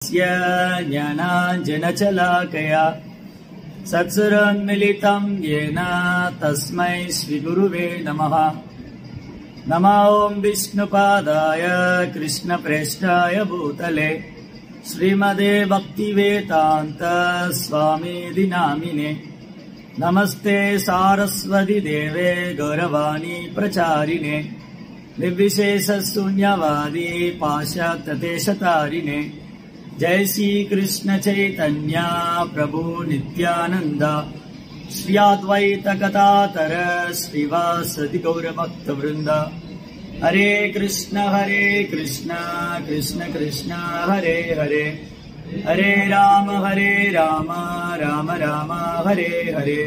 तस्य ज्ञानाञ्जनचलाकया सत्सुरन्मिलितं येन तस्मै श्रीगुरुवे नमः नमो ॐ विष्णुपादाय कृष्णप्रेष्ठाय भूतले श्रीमदे भक्तिवेदान्त स्वामीति नामिने नमस्ते सारस्वति देवे गौरवाणी प्रचारिणे निर्विशेषशून्यवादी पाश्चात्यदेशतारिणे जय श्रीकृष्ण चैतन्या प्रभु नित्यानन्द श्री अद्वैत कथातर श्रीवासति गौरभक्तवृन्द हरे कृष्ण हरे कृष्ण कृष्ण कृष्ण हरे हरे हरे राम हरे राम राम राम हरे हरे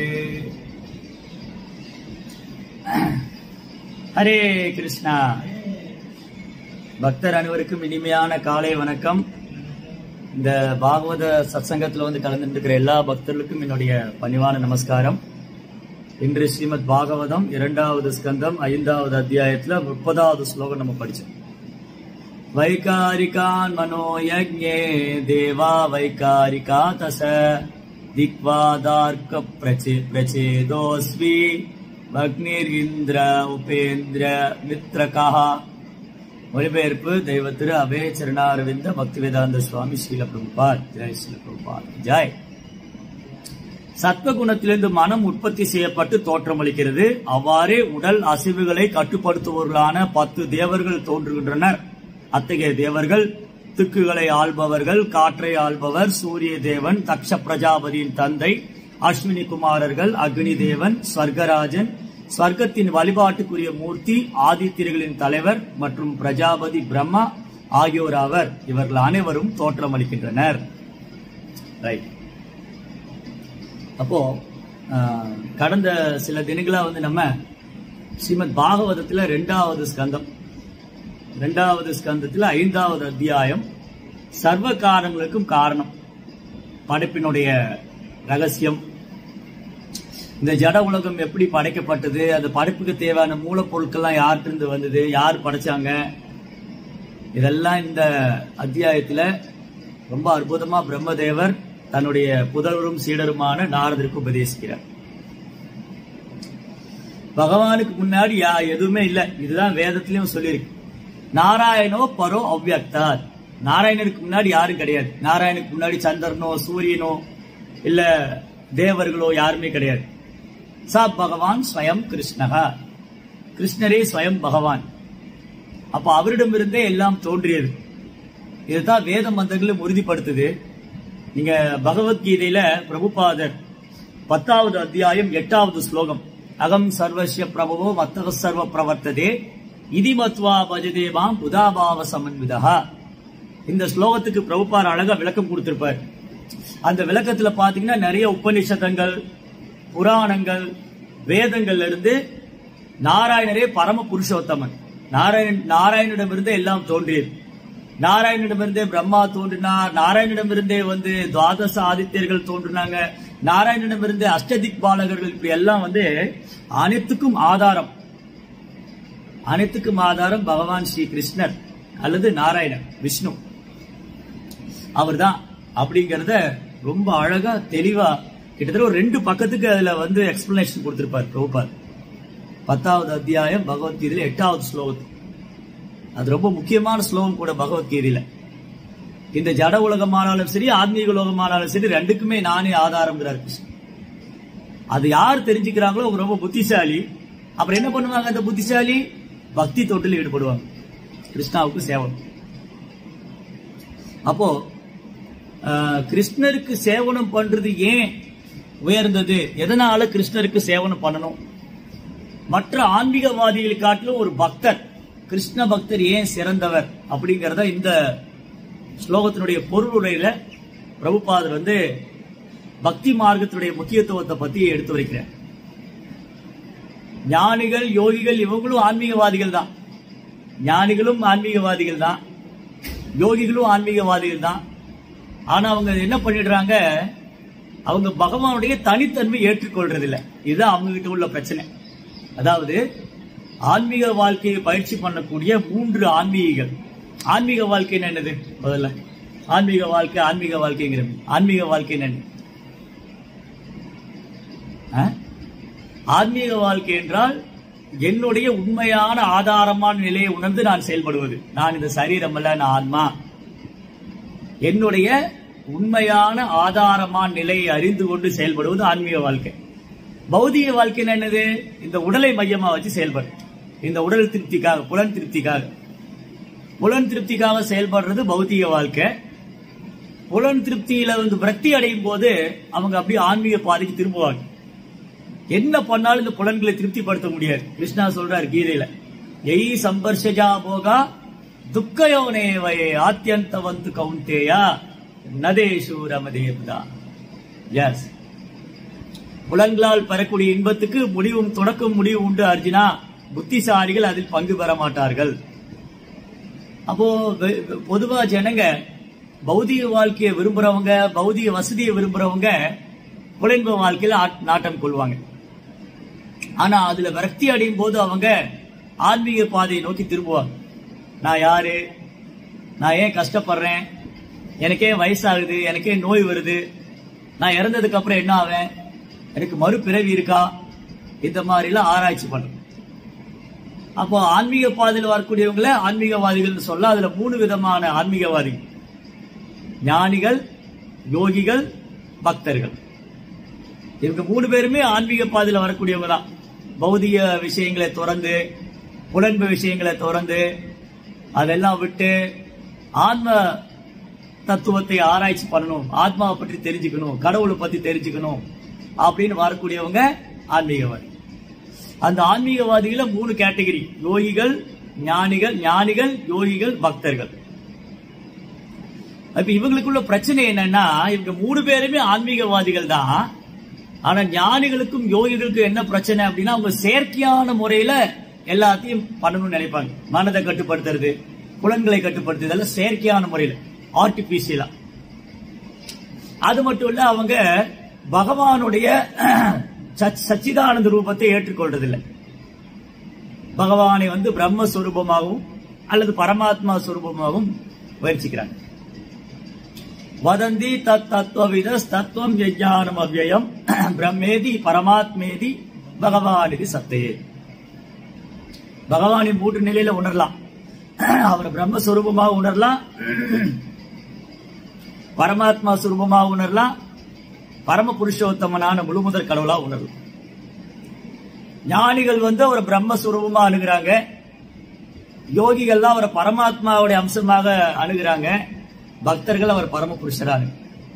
ஹரே கிருஷ்ணா பக்தர் அனைவருக்கும் இனிமையான காலை வணக்கம் இந்த பாகவத சத்சங்கத்துல வந்து கலந்துட்டு இருக்கிற எல்லா பக்தர்களுக்கும் என்னுடைய பணிவான நமஸ்காரம் இன்று ஸ்ரீமத் பாகவதம் இரண்டாவது ஸ்கந்தம் ஐந்தாவது அத்தியாயத்துல முப்பதாவது ஸ்லோகம் நம்ம படிச்சோம் வைகாரிகான் மனோயஜ்ஞே தேவா வைகாரிகா தச திக்வாதார்க்க பிரச்சே பிரச்சேதோஸ்வி பக்னிர் இந்திர உபேந்திர மித்ரகா மொழிபெயர்ப்பு தெய்வ திரு அபய சரணாரவிந்த பக்தி வேதாந்த சுவாமி ஸ்ரீல பிரபுபாத் ஜெய் ஸ்ரீல பிரபுபாத் ஜெய் சத்வகுணத்திலிருந்து மனம் உற்பத்தி செய்யப்பட்டு தோற்றமளிக்கிறது அவ்வாறே உடல் அசைவுகளை கட்டுப்படுத்துபவர்களான பத்து தேவர்கள் தோன்றுகின்றனர் அத்தகைய தேவர்கள் திக்குகளை ஆள்பவர்கள் காற்றை ஆள்பவர் சூரிய தேவன் தக்ஷ பிரஜாபதியின் தந்தை அஸ்வினி குமாரர்கள் அக்னி தேவன் ஸ்வர்கராஜன் ஸ்வர்க்கத்தின் வழிபாட்டுக்குரிய மூர்த்தி ஆதித்தியர்களின் தலைவர் மற்றும் பிரஜாபதி பிரம்மா ஆகியோர் அவர் இவர்கள் அனைவரும் தோற்றமளிக்கின்றனர் ரைட் அப்போ ஆஹ், கடந்த சில தினங்களா வந்து நம்ம ஸ்ரீமத் பாகவதத்துல ரெண்டாவது ஸ்கந்தம் ரெண்டாவது ஸ்கந்தத்துல ஐந்தாவது அத்தியாயம் சர்வ காரணங்களுக்கும் காரணம் படைப்பினுடைய ரகசியம் இந்த ஜட உலகம் எப்படி படைக்கப்பட்டது அந்த படைப்புக்கு தேவையான மூலப்பொருட்கள்லாம் யார்கிட்ட வந்தது யார் படைச்சாங்க இதெல்லாம் இந்த அத்தியாயத்துல ரொம்ப அற்புதமா பிரம்மதேவர் தன்னுடைய புதல்வரும் சீடருமான நாரதருக்கு உபதேசிக்கிறார் பகவானுக்கு முன்னாடி யா எதுவுமே இல்லை இதுதான் வேதத்திலயும் சொல்லியிருக்கு நாராயணோ பரோ அவ்யக்தார் நாராயணனுக்கு முன்னாடி யாரும் கிடையாது நாராயணுக்கு முன்னாடி சந்திரனோ சூரியனோ இல்ல தேவர்களோ யாருமே கிடையாது சா பகவான் ஸ்வயம் கிருஷ்ணகா கிருஷ்ணரே ஸ்வயம் பகவான் அப்ப அவரிடமிருந்தே எல்லாம் தோன்றியது இதுதான் வேத மந்திரங்களும் உறுதிப்படுத்துது நீங்க பகவத்கீதையில பிரபுபாதர் பத்தாவது அத்தியாயம் எட்டாவது ஸ்லோகம் அகம் சர்வஸ்ய பிரபவோ மத்தக சர்வ பிரவர்த்ததே இதி மத்வா பஜதேவாம் உதாபாவ சமன்விதா இந்த ஸ்லோகத்துக்கு பிரபுபார் அழகா விளக்கம் கொடுத்திருப்பார் அந்த விளக்கத்துல பாத்தீங்கன்னா நிறைய உபநிஷதங்கள் புராணங்கள் வேதங்கள்ல இருந்து நாராயணரே பரம புருஷோத்தமன் நாராயணன் நாராயணனிடமிருந்தே எல்லாம் தோன்றியது நாராயணனிடமிருந்தே பிரம்மா தோன்றினார் நாராயணனிடமிருந்தே வந்து துவாதச ஆதித்யர்கள் தோன்றினாங்க நாராயணனிடமிருந்தே அஷ்டதிக் பாலகர்கள் இப்படி எல்லாம் வந்து அனைத்துக்கும் ஆதாரம் அனைத்துக்கும் ஆதாரம் பகவான் ஸ்ரீ கிருஷ்ணர் அல்லது நாராயணன் விஷ்ணு அவர்தான் அப்படிங்கறத ரொம்ப அழகா தெளிவா கிட்டத்தட்ட ஒரு ரெண்டு பக்கத்துக்கு அதுல வந்து எக்ஸ்பிளனேஷன் கொடுத்திருப்பார் பிரபுபாத் பத்தாவது அத்தியாயம் பகவத்கீதையில எட்டாவது ஸ்லோகத்து அது ரொம்ப முக்கியமான ஸ்லோகம் கூட பகவத்கீதையில இந்த ஜட உலகமானாலும் சரி ஆன்மீக உலகமானாலும் சரி ரெண்டுக்குமே நானே ஆதாரம்ங்கிறார் கிருஷ்ணன் அது யார் தெரிஞ்சுக்கிறாங்களோ அவங்க ரொம்ப புத்திசாலி அப்புறம் என்ன பண்ணுவாங்க அந்த புத்திசாலி பக்தி தொட்டில் ஈடுபடுவாங்க கிருஷ்ணாவுக்கு சேவம் அப்போ ஆஹ், கிருஷ்ணருக்கு சேவனம் பண்றது ஏன் உயர்ந்தது எதனால கிருஷ்ணருக்கு சேவனம் பண்ணணும் மற்ற ஆன்மீகவாதிகளை காட்டிலும் ஒரு பக்தர் கிருஷ்ண பக்தர் ஏன் சிறந்தவர் அப்படிங்கறத இந்த ஸ்லோகத்தினுடைய பொருளுரையில பிரபுபாதர் வந்து பக்தி மார்க்கத்தினுடைய முக்கியத்துவத்தை பத்தி எடுத்து வைக்கிறார் ஞானிகள் யோகிகள் இவங்களும் ஆன்மீகவாதிகள் தான் ஞானிகளும் ஆன்மீகவாதிகள் தான் யோகிகளும் ஆன்மீகவாதிகள் தான் ஆனா அவங்க என்ன பண்ணிடுறாங்க அவங்க பகவானுடைய தனித்தன்மை ஏற்றுக்கொள்றதில்ல இதுதான் அவங்க கிட்ட உள்ள பிரச்சனை அதாவது ஆன்மீக வாழ்க்கையை பயிற்சி பண்ணக்கூடிய மூன்று ஆன்மீகிகள் ஆன்மீக வாழ்க்கைன்னா என்னது முதல்ல ஆன்மீக வாழ்க்கை ஆன்மீக வாழ்க்கைங்கிற ஆன்மீக வாழ்க்கை என்ன ஆ? ஆன்மீக வாழ்க்கை என்றால் என்னுடைய உண்மையான ஆதாரமான நிலையை உணர்ந்து நான் செயல்படுவது நான் இந்த சரீரம் அல்ல நான் ஆன்மா என்னுடைய உண்மையான ஆதாரமான நிலையை அறிந்து கொண்டு செயல்படுவது ஆன்மீக வாழ்க்கை பௌதிக வாழ்க்கை என்னது இந்த உடலை மையமா வச்சு செயல்படும் இந்த உடல் திருப்திக்காக புலன் திருப்திக்காக புலன் திருப்திக்காக செயல்படுறது பௌதிக வாழ்க்கை புலன் திருப்தியில வந்து விரக்தி அடையும் போது அவங்க அப்படியே ஆன்மீக பாதைக்கு திரும்புவாங்க என்ன பண்ணாலும் இந்த புலன்களை திருப்திப்படுத்த முடியாது கிருஷ்ணா சொல்றார் கீதையில எய் சம்பர்ஷஜா போகா துக்கயோனேவயே ஆத்தியந்தவந்து கவுந்தேயா நதேஷு ரமதேவ்தா எஸ் புலன்களால் பெறக்கூடிய இன்பத்துக்கு முடிவும் தொடக்கம் முடிவு உண்டு அர்ஜுனா புத்திசாலிகள் அதில் பங்கு பெற மாட்டார்கள் அப்போ வெ- வெ- பொதுவா ஜனங்க பௌதிக வாழ்க்கையை விரும்புறவங்க பௌதிக வசதியை விரும்புறவங்க புலன்ப வாழ்க்கையில ஆட்- நாட்டம் கொள்வாங்க ஆனா அதுல விரக்தி அடையும் போது அவங்க ஆன்மீக பாதையை நோக்கி திரும்புவாங்க நான் யாரு நான் ஏன் கஷ்டப்படுறேன் எனக்கே வயசாகுது எனக்கே நோய் வருது நான் இறந்ததுக்கு அப்புறம் என்ன ஆவேன் எனக்கு மறுபிறவி இருக்கா இந்த மாதிரி எல்லாம் ஆராய்ச்சி பண்றேன் அப்போ ஆன்மீக பாதையில் வரக்கூடியவங்கள ஆன்மீகவாதிகள் சொல்ல அதுல மூணு விதமான ஆன்மீகவாதிகள் ஞானிகள் யோகிகள் பக்தர்கள் இவங்க மூணு பேருமே ஆன்மீக பாதையில் வரக்கூடியவங்க தான் பௌதிக விஷயங்களை திறந்து புலன்பு விஷயங்களை திறந்து அதெல்லாம் விட்டு ஆன்ம தத்துவத்தை ஆராய்ச்சி பண்ணணும் ஆத்மாவை பற்றி தெரிஞ்சுக்கணும் கடவுளை பத்தி தெரிஞ்சுக்கணும் அப்படின்னு வரக்கூடியவங்க ஆன்மீகவாதி அந்த ஆன்மீகவாதிகள மூணு கேட்டகரி யோகிகள் ஞானிகள் ஞானிகள் யோகிகள் பக்தர்கள் அப்ப இவங்களுக்குள்ள பிரச்சனை என்னன்னா இவங்க மூணு பேருமே ஆன்மீகவாதிகள் தான் ஆனா ஞானிகளுக்கும் யோகிகளுக்கும் என்ன பிரச்சனை அப்படின்னா அவங்க செயற்கையான முறையில எல்லாத்தையும் பண்ணணும்னு நினைப்பாங்க மனதை கட்டுப்படுத்துறது புலன்களை கட்டுப்படுத்துறது எல்லாம் செயற்கையான முறையில ஆர்டிபிஷியலா அது மட்டும் இல்ல அவங்க பகவானுடைய சச்- சச்சிதானந்த ரூபத்தை ஏற்றுக்கொள்றதில்லை பகவானை வந்து பிரம்மஸ்வரூபமாகவும் அல்லது பரமாத்மா ஸ்வரூபமாகவும் முயற்சிக்கிறாங்க வதந்தி தத் தத்துவவித தத்துவம் விஜயானம் அவ்யயம் பிரம்மேதி பரமாத்மேதி பகவானிதி சத்தையே பகவானின் மூன்று நிலையில உணரலாம் அவர் பிரம்மஸ்வரூபமாக உணரலாம் பரமாத்மா சுரூபமாக உணரலாம் பரம புருஷோத்தமனான முழுமுதற் கடவுளா உணரலாம் ஞானிகள் வந்து அவரை பிரம்மஸ்வரூபமா அணுகுறாங்க யோகிகள்லாம் அவரை பரமாத்மாவுடைய அம்சமாக அணுகுறாங்க பக்தர்கள் அவர் பரம புருஷரா அணுகு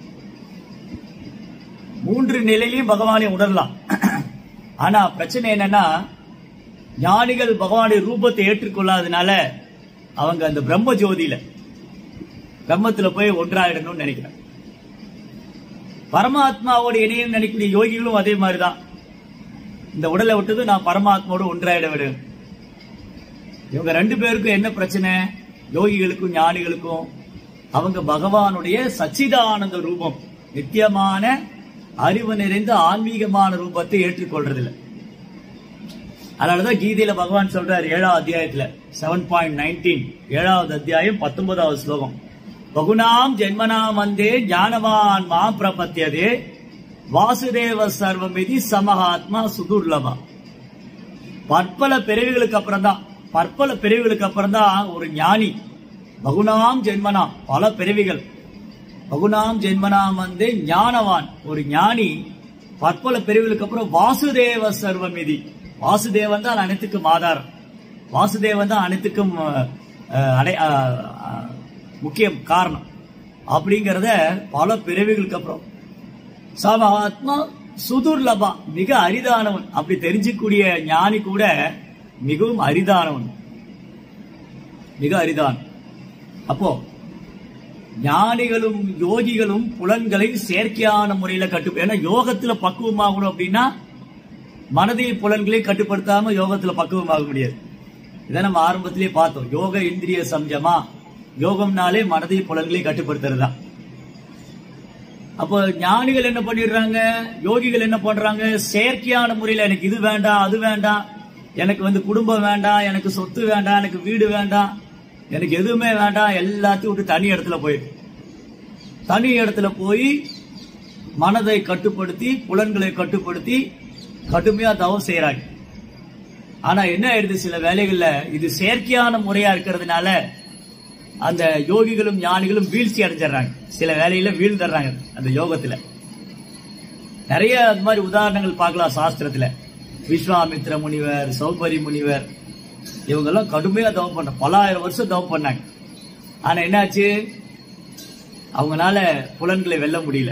மூன்று நிலையிலையும் பகவானை உணரலாம் ஆனா பிரச்சனை என்னன்னா ஞானிகள் பகவானுடைய ரூபத்தை ஏற்றுக்கொள்ளாதனால அவங்க அந்த பிரம்ம ஜோதியில பிரம்மத்துல போய் ஒன்றாயிடணும்னு நினைக்கிறாங்க பரமாத்மாவோட இணையம் நினைக்கக்கூடிய யோகிகளும் அதே மாதிரிதான் இந்த உடலை விட்டது நான் பரமாத்மாவோட ஒன்றாயிட விடு இவங்க ரெண்டு பேருக்கும் என்ன பிரச்சனை யோகிகளுக்கும் ஞானிகளுக்கும் அவங்க பகவானுடைய சச்சிதானந்த ரூபம் நித்தியமான அறிவு நிறைந்த ஆன்மீகமான ரூபத்தை ஏற்றுக்கொள்றதில்லை அதனாலதான் கீதையில பகவான் சொல்றார் ஏழாவது அத்தியாயத்துல செவன் பாயிண்ட் நைன்டீன் ஏழாவது அத்தியாயம் பத்தொன்பதாவது ஸ்லோகம் பகுனாம் ஜென்மனாம் வந்தே ஞானவான் மா பிரபத்தியதே வாசுதேவ சர்வமிதி சமஹாத்மா சுதுர்லபா பற்பல பிறவிகளுக்கு அப்புறம் தான் பற்பல பிறவிகளுக்கு அப்புறம் தான் ஒரு ஞானி பகுனாம் ஜென்மனாம் பல பிறவிகள் பகுனாம் ஜென்மனாம் வந்து ஞானவான் ஒரு ஞானி பற்பல பிரிவுகளுக்கு அப்புறம் வாசுதேவ சர்வமிதி வாசுதேவன் தான் அனைத்துக்கும் ஆதாரம் வாசுதேவன் தான் அனைத்துக்கும் அஹ், அஹ், அடை அஹ், அஹ், முக்கியம் காரணம் அப்படிங்கறத பல பிறவிகளுக்கு அப்புறம் சமஹாத்மா சுதுர்லபா மிக அரிதானவன் அப்படி தெரிஞ்சுக்கூடிய ஞானி கூட மிகவும் அரிதானவன் மிக அரிதான் அப்போ ஞானிகளும் யோகிகளும் புலன்களை செயற்கையான முறையில கட்டு ஏன்னா யோகத்துல பக்குவமாகணும் அப்படின்னா மனதை புலன்களை கட்டுப்படுத்தாம யோகத்துல பக்குவமாக முடியாது இதை நம்ம ஆரம்பத்திலே பார்த்தோம் யோக இந்திரிய சம்ஜமா யோகம்னாலே மனதை புலன்களை கட்டுப்படுத்துறது தான் அப்போ ஞானிகள் என்ன பண்ணிடுறாங்க யோகிகள் என்ன பண்றாங்க செயற்கையான முறையில எனக்கு இது வேண்டாம் அது வேண்டாம் எனக்கு வந்து குடும்பம் வேண்டாம் எனக்கு சொத்து வேண்டாம் எனக்கு வீடு வேண்டாம் எனக்கு எதுவுமே வேண்டாம் எல்லாத்தையும் விட்டு தனி இடத்துல போயிடு தனி இடத்துல போய் மனதை கட்டுப்படுத்தி புலன்களை கட்டுப்படுத்தி கடுமையா தவம் செய்யறாங்க ஆனா என்ன ஆயிடுது சில வேலைகள்ல இது செயற்கையான முறையா இருக்கிறதுனால அந்த யோகிகளும் ஞானிகளும் வீழ்ச்சி அடைஞ்சிடுறாங்க சில வேலையில வீழ்ந்துடுறாங்க அந்த யோகத்துல நிறைய அது மாதிரி உதாரணங்கள் பார்க்கலாம் சாஸ்திரத்துல விஸ்வாமித்ர முனிவர் சௌபரி முனிவர் இவங்கெல்லாம் கடுமையா தவம் பண்ண பலாயிரம் வருஷம் தவம் பண்ணாங்க ஆனா என்னாச்சு அவங்களால புலன்களை வெல்ல முடியல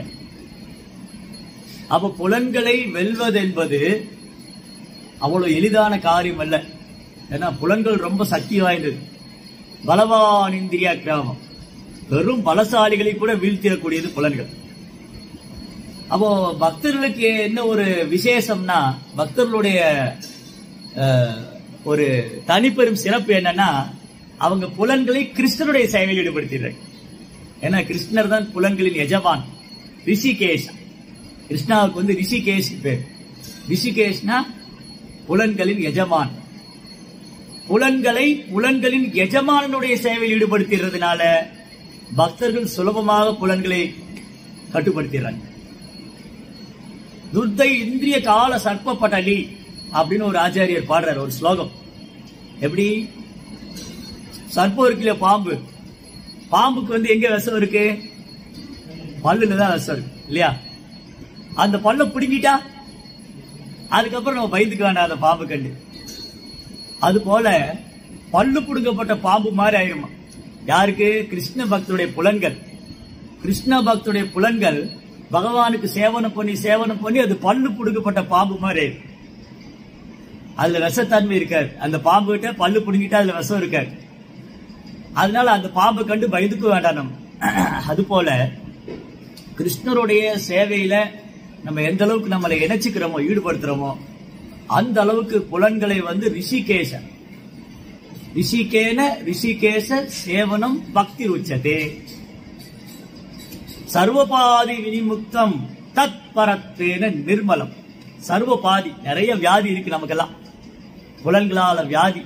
அப்ப புலன்களை வெல்வது என்பது அவ்வளவு எளிதான காரியம் அல்ல ஏன்னா புலன்கள் ரொம்ப சக்தி வாய்ந்தது பலவான் இந்திரியா கிராமம் பெரும் பலசாலிகளை கூட வீழ்த்திடக்கூடியது புலன்கள் அப்போ பக்தர்களுக்கு என்ன ஒரு விசேஷம்னா பக்தர்களுடைய அஹ், ஒரு தனிப்பெரும் சிறப்பு என்னன்னா அவங்க புலன்களை கிருஷ்ணருடைய சேவையில் ஈடுபடுத்திடுறாங்க ஏன்னா கிருஷ்ணர் தான் புலன்களின் எஜமான் ரிஷிகேஷ் கிருஷ்ணாவுக்கு வந்து ரிஷிகேஷ் பேர் ரிஷிகேஷ்னா புலன்களின் எஜமான் புலன்களை புலன்களின் எஜமானனுடைய சேவையில் ஈடுபடுத்துறதுனால பக்தர்கள் சுலபமாக புலன்களை கட்டுப்படுத்திடுறாங்க துர்த்தை இந்திரிய கால சர்ப்ப பட்டலி அப்படின்னு ஒரு ஆச்சாரியர் பாடுறார் ஒரு ஸ்லோகம் எப்படி சர்ப்பம் இருக்குல்ல பாம்பு பாம்புக்கு வந்து எங்க விஷம் இருக்கு பல்லுல தான் விஷம் இருக்கு இல்லையா அந்த பல்ல பிடுங்கிட்டா அதுக்கப்புறம் நம்ம பயந்துக்க வேண்டாம் அந்த பாம்பு கண்டு அது போல பல்லு புடுங்கப்பட்ட பாம்பு மாதிரி ஆயிருமா யாருக்கு கிருஷ்ண பக்தருடைய புலன்கள் கிருஷ்ண பக்தருடைய புலன்கள் பகவானுக்கு சேவனம் பண்ணி சேவனம் பண்ணி அது பல்லு புடுங்கப்பட்ட பாம்பு மாதிரி ஆயிரும் அதுல விஷத்தன்மை இருக்காது அந்த பாம்பு கிட்ட பல்லு புடுங்கிட்டா அதுல விஷம் இருக்காது அதனால அந்த பாம்பை கண்டு பயந்துக்க வேண்டாம் நம்ம அது போல கிருஷ்ணருடைய சேவையில நம்ம எந்த அளவுக்கு நம்மளை இணைச்சுக்கிறோமோ ஈடுபடுத்துறோமோ அந்த அளவுக்கு புலன்களை வந்து ரிஷிகேஷ ரிஷிகேன ரிஷிகேஷ சேவனம் பக்தி உச்சதே சர்வபாதி வினிமுக்தம் தத் பரத்தேன நிர்மலம் சர்வபாதி நிறைய வியாதி இருக்கு நமக்கெல்லாம் புலன்களால வியாதி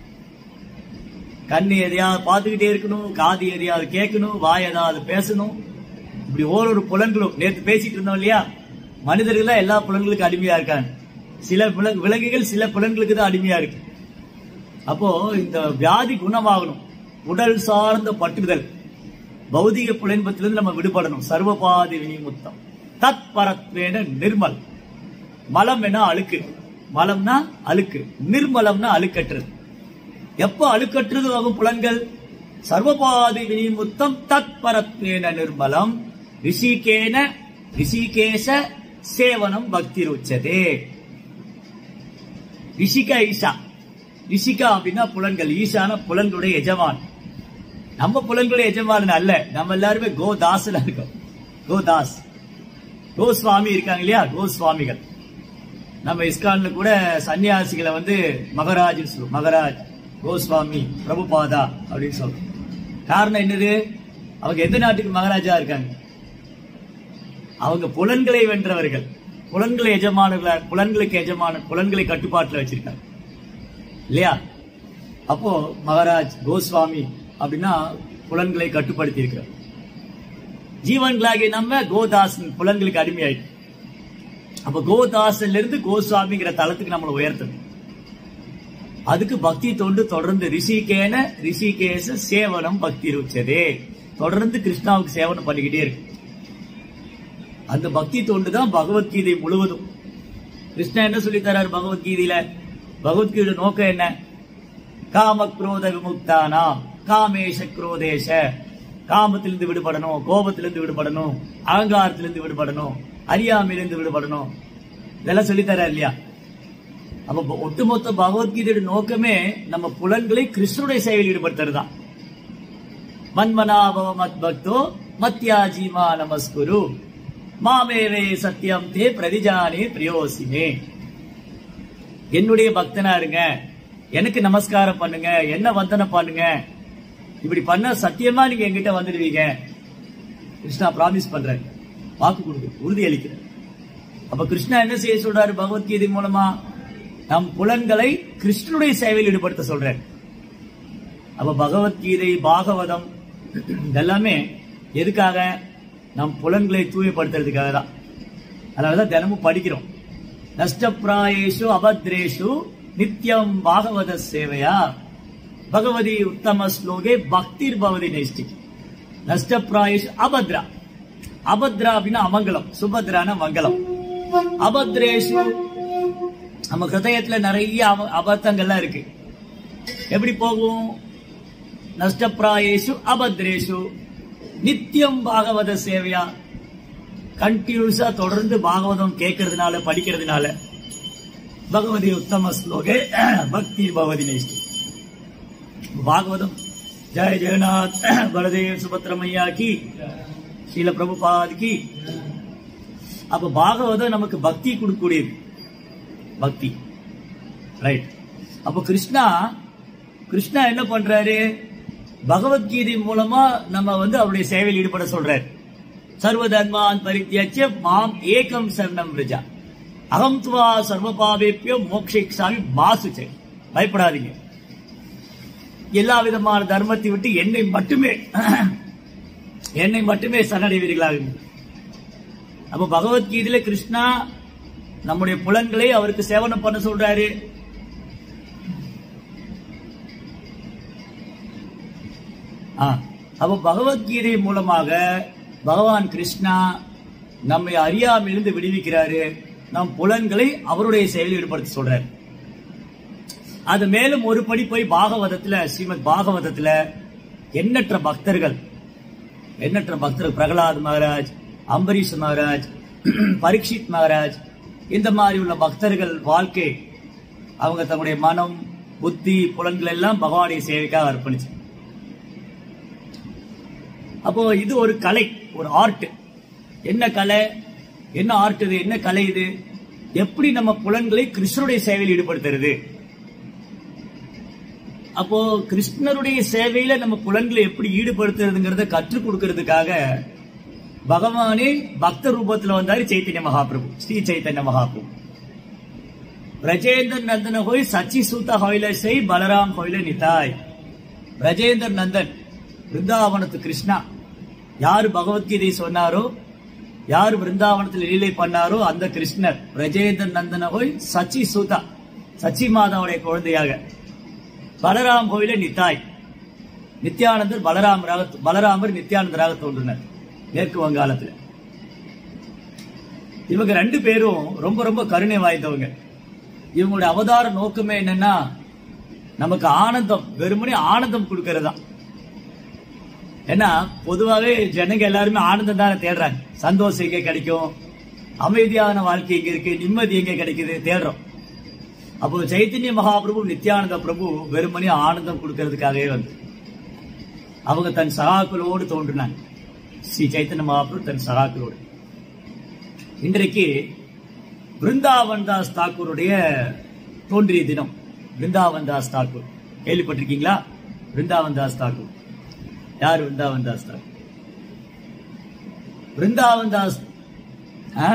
கண்ணு எதையாவது பார்த்துக்கிட்டே இருக்கணும் காது எதையாவது கேட்கணும் வாய் ஏதாவது பேசணும் இப்படி ஓரொரு புலன்களும் நேற்று பேசிட்டு இருந்தோம் இல்லையா மனிதர்கள் தான் எல்லா புலன்களுக்கும் அடிமையா இருக்காங்க சில விலங்கு விலங்குகள் சில புலன்களுக்கு தான் அடிமையா இருக்கு அப்போ இந்த வியாதி குணமாகணும் உடல் சார்ந்த பற்றுதல் பௌதிக புலன்பத்திலிருந்து நம்ம விடுபடணும் சர்வபாதி வினிமுத்தம் தத் பரத்வேன நிர்மல் மலம் என அழுக்கு மலம்னா அழுக்கு நிர்மலம்னா அழுக்கற்றது எப்ப அழுக்கற்றது ஆகும் புலன்கள் சர்வபாதி வினிமுத்தம் தத் பரத்வேன நிர்மலம் ரிஷிகேன ரிஷிகேஷ சேவனம் பக்தி ருச்சதே ரிஷிகா ஈஷா ரிஷிகா அப்படின்னா புலன்கள் ஈஷான புலன்களுடைய எஜமான் நம்ம புலன்களுடைய எஜமானன் அல்ல நம்ம எல்லாருமே கோதாஸ்ல இருக்கோம் கோதாஸ் கோஸ்வாமி இருக்காங்க இல்லையா கோஸ்வாமிகள் நம்ம இஸ்கான்ல கூட சன்னியாசிகளை வந்து மகராஜ்னு சொல்லுவோம் மகராஜ் கோஸ்வாமி பிரபுபாதா அப்படின்னு சொல்றோம் காரணம் என்னது அவங்க எந்த நாட்டுக்கு மகாராஜா இருக்காங்க அவங்க புலன்களை வென்றவர்கள் புலன்களை எஜமானர்களா புலன்களுக்கு எஜமான புலன்களை கட்டுப்பாட்டுல வச்சிருக்காங்க இல்லையா அப்போ மகாராஜ் கோஸ்வாமி அப்படின்னா புலன்களை கட்டுப்படுத்தி இருக்கிறார் ஜீவன்களாகிய நம்ம கோதாஸ் புலன்களுக்கு அடிமையாயிட்டு அப்ப கோதாசன்ல இருந்து கோஸ்வாமிங்கிற தளத்துக்கு நம்மளை உயர்த்தணும் அதுக்கு பக்தி தொண்டு தொடர்ந்து ரிஷிகேன ரிஷிகேச சேவனம் பக்தி ருச்சதே தொடர்ந்து கிருஷ்ணாவுக்கு சேவனம் பண்ணிக்கிட்டே இருக்கு அந்த பக்தி தொண்டு தான் பகவத்கீதை முழுவதும் கிருஷ்ணா என்ன சொல்லி தராரு பகவத்கீதையில பகவத்கீதை நோக்கம் என்ன காம குரோத விமுக்தானா காமேஷ குரோதேஷ காமத்திலிருந்து விடுபடணும் கோபத்திலிருந்து விடுபடணும் அகங்காரத்திலிருந்து விடுபடணும் அறியாமையிலிருந்து விடுபடணும் இதெல்லாம் சொல்லி தராரு இல்லையா அப்ப ப- ஒட்டுமொத்த பகவத்கீதையோட நோக்கமே நம்ம புலன்களை கிருஷ்ணனுடைய சேவையில் ஈடுபடுத்துறது தான் மன்மனாபவ மத் பக்தோ மத்யாஜீமா நமஸ்குரு மாமேவே சத்தியம் தே பிரதிஜானே பிரியோசிமே என்னுடைய பக்தனா இருங்க எனக்கு நமஸ்காரம் பண்ணுங்க என்ன வந்தனம் பண்ணுங்க இப்படி பண்ண சத்தியமா நீங்க என்கிட்ட வந்துடுவீங்க கிருஷ்ணா பிராமிஸ் பண்றாரு வாக்கு கொடுக்கு உறுதி அளிக்கிறார் அப்ப கிருஷ்ணா என்ன செய்ய சொல்றாரு பகவத்கீதை மூலமா நம் புலன்களை கிருஷ்ணனுடைய சேவையில் ஈடுபடுத்த சொல்றாரு அப்ப பகவத்கீதை பாகவதம் இதெல்லாமே எதுக்காக நம் புலன்களை தூய்மைப்படுத்துறதுக்காக தான் அதனாலதான் தினமும் படிக்கிறோம் நஷ்டப்பிராயேஷு அபத்ரேஷு நித்யம் பாகவத சேவையா பகவதி உத்தம ஸ்லோகே பக்திர் பவதி நைஷ்டிக் நஷ்டப்பிராயேஷு அபத்ரா அபத்ரா அப்படின்னா அமங்கலம் சுபத்ரான மங்கலம் அபத்ரேஷு நம்ம ஹிருதயத்துல நிறைய அப- அபத்தங்கள்லாம் இருக்கு எப்படி போகும் நஷ்டப்பிராயேஷு அபத்ரேஷு நித்தியம் பாகவத சேவையா கண்டினியூஸா தொடர்ந்து பாகவதம் கேட்கறதுனால படிக்கிறதுனால பகவதி உத்தம ஸ்லோகே பக்தி பகவதி நேஷ்டி பாகவதம் ஜெய ஜெகநாத் பலதேவ் சுபத்ரமையா கி ஸ்ரீல பிரபுபாத் கி அப்ப பாகவதம் நமக்கு பக்தி கொடுக்கக்கூடியது பக்தி ரைட் அப்ப கிருஷ்ணா கிருஷ்ணா என்ன பண்றாரு பகவத்கீதை மூலமா நம்ம வந்து அவருடைய சேவையில் ஈடுபட சொல்றாரு சர்வ தர்மான் பரித்தியச்ச மாம் ஏகம் சரணம் விரஜா அகம் துவா சர்வ பாவேப்பியோ மோக்ஷிக்ஷாமி மாசுச்சை பயப்படாதீங்க எல்லா விதமான தர்மத்தை விட்டு என்னை மட்டுமே என்னை மட்டுமே சரணடைவீர்களாக அப்ப பகவத்கீதையில கிருஷ்ணா நம்முடைய புலன்களை அவருக்கு சேவனம் பண்ண சொல்றாரு ஆ, அப்ப பகவத்கீதை மூலமாக பகவான் கிருஷ்ணா நம்மை அறியாமையிலிருந்து விடுவிக்கிறாரு நம் புலன்களை அவருடைய செயலில் ஈடுபடுத்த சொல்றாரு அது மேலும் ஒரு படி போய் பாகவதத்துல ஸ்ரீமத் பாகவதத்துல எண்ணற்ற பக்தர்கள் எண்ணற்ற பக்தர்கள் பிரகலாத் மகாராஜ் அம்பரீஷ் மகாராஜ் பரீட்சித் மகாராஜ் இந்த மாதிரி உள்ள பக்தர்கள் வாழ்க்கை அவங்க தங்களுடைய மனம் புத்தி புலன்கள் எல்லாம் பகவானுடைய சேவைக்காக அர்ப்பணிச்சு அப்போ இது ஒரு கலை ஒரு ஆர்ட் என்ன கலை என்ன ஆர்ட் இது என்ன கலை இது எப்படி நம்ம புலன்களை கிருஷ்ணருடைய சேவையில் ஈடுபடுத்துறது அப்போ கிருஷ்ணருடைய சேவையில நம்ம புலன்களை எப்படி ஈடுபடுத்துறதுங்கிறத கற்றுக் கொடுக்கறதுக்காக பகவானே பக்த ரூபத்துல வந்தாரு சைத்தன்ய மகாபிரபு ஸ்ரீ சைத்தன்ய மகாபிரபு பிரஜேந்தர் நந்தன ஹோய் சச்சி சூத்த ஹோயில செய் பலராம் ஹோயில நிதாய் பிரஜேந்தர் நந்தன் பிருந்தாவனத்து கிருஷ்ணா யாரு பகவத்கீதை சொன்னாரோ யார் பிருந்தாவனத்தில் லீலை பண்ணாரோ அந்த கிருஷ்ணர் பிரஜேந்தர் நந்தன ஹோய் சச்சி சூதா சச்சி மாதாவுடைய குழந்தையாக பலராம் கோயில நித்தாய் நித்யானந்தர் பலராமராக பலராமர் நித்யானந்தராக தோன்றினர் மேற்கு வங்காளத்துல இவங்க ரெண்டு பேரும் ரொம்ப ரொம்ப கருணை வாய்ந்தவங்க இவங்களுடைய அவதார நோக்கமே என்னன்னா நமக்கு ஆனந்தம் வெறுமனே ஆனந்தம் கொடுக்கறது தான் ஏன்னா பொதுவாகவே ஜனங்க எல்லாருமே ஆனந்தம் தானே தேடுறாங்க சந்தோஷம் எங்க கிடைக்கும் அமைதியான வாழ்க்கை எங்க இருக்கு நிம்மதி எங்க கிடைக்குது தேடுறோம் அப்போ சைத்தன்ய மகாபிரபு நித்யானந்த பிரபு வெறுமனே ஆனந்தம் கொடுக்கறதுக்காகவே வந்து அவங்க தன் சகாக்களோடு தோன்றினாங்க ஸ்ரீ சைத்தன்ய மகாபிரபு தன் சகாக்களோடு இன்றைக்கு பிருந்தாவன் தாஸ் தாக்கூருடைய தோன்றிய தினம் பிருந்தாவன் தாஸ் தாக்கூர் கேள்விப்பட்டிருக்கீங்களா பிருந்தாவன் தாஸ் தாக்கூர் யார் பிருந்தாவன் தாஸ் தாக்கூர் பிருந்தாவன் தாஸ் ஆ?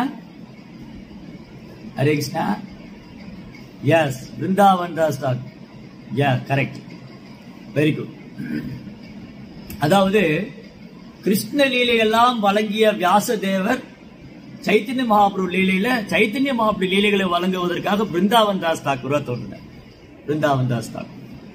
Hare Krishna yes Brindavan Das Thakur ya correct very good அதாவது கிருஷ்ண லீலையெல்லாம் வழங்கிய வியாசதேவர் சைத்தன்ய மகாபிரபு லீலையில சைத்தன்ய மகாபிரபு லீலைகளை வழங்குவதற்காக பிருந்தாவன் தாஸ் தாக்கூரா தோன்றினார் பிருந்தாவன் தாஸ் தாக்கூர்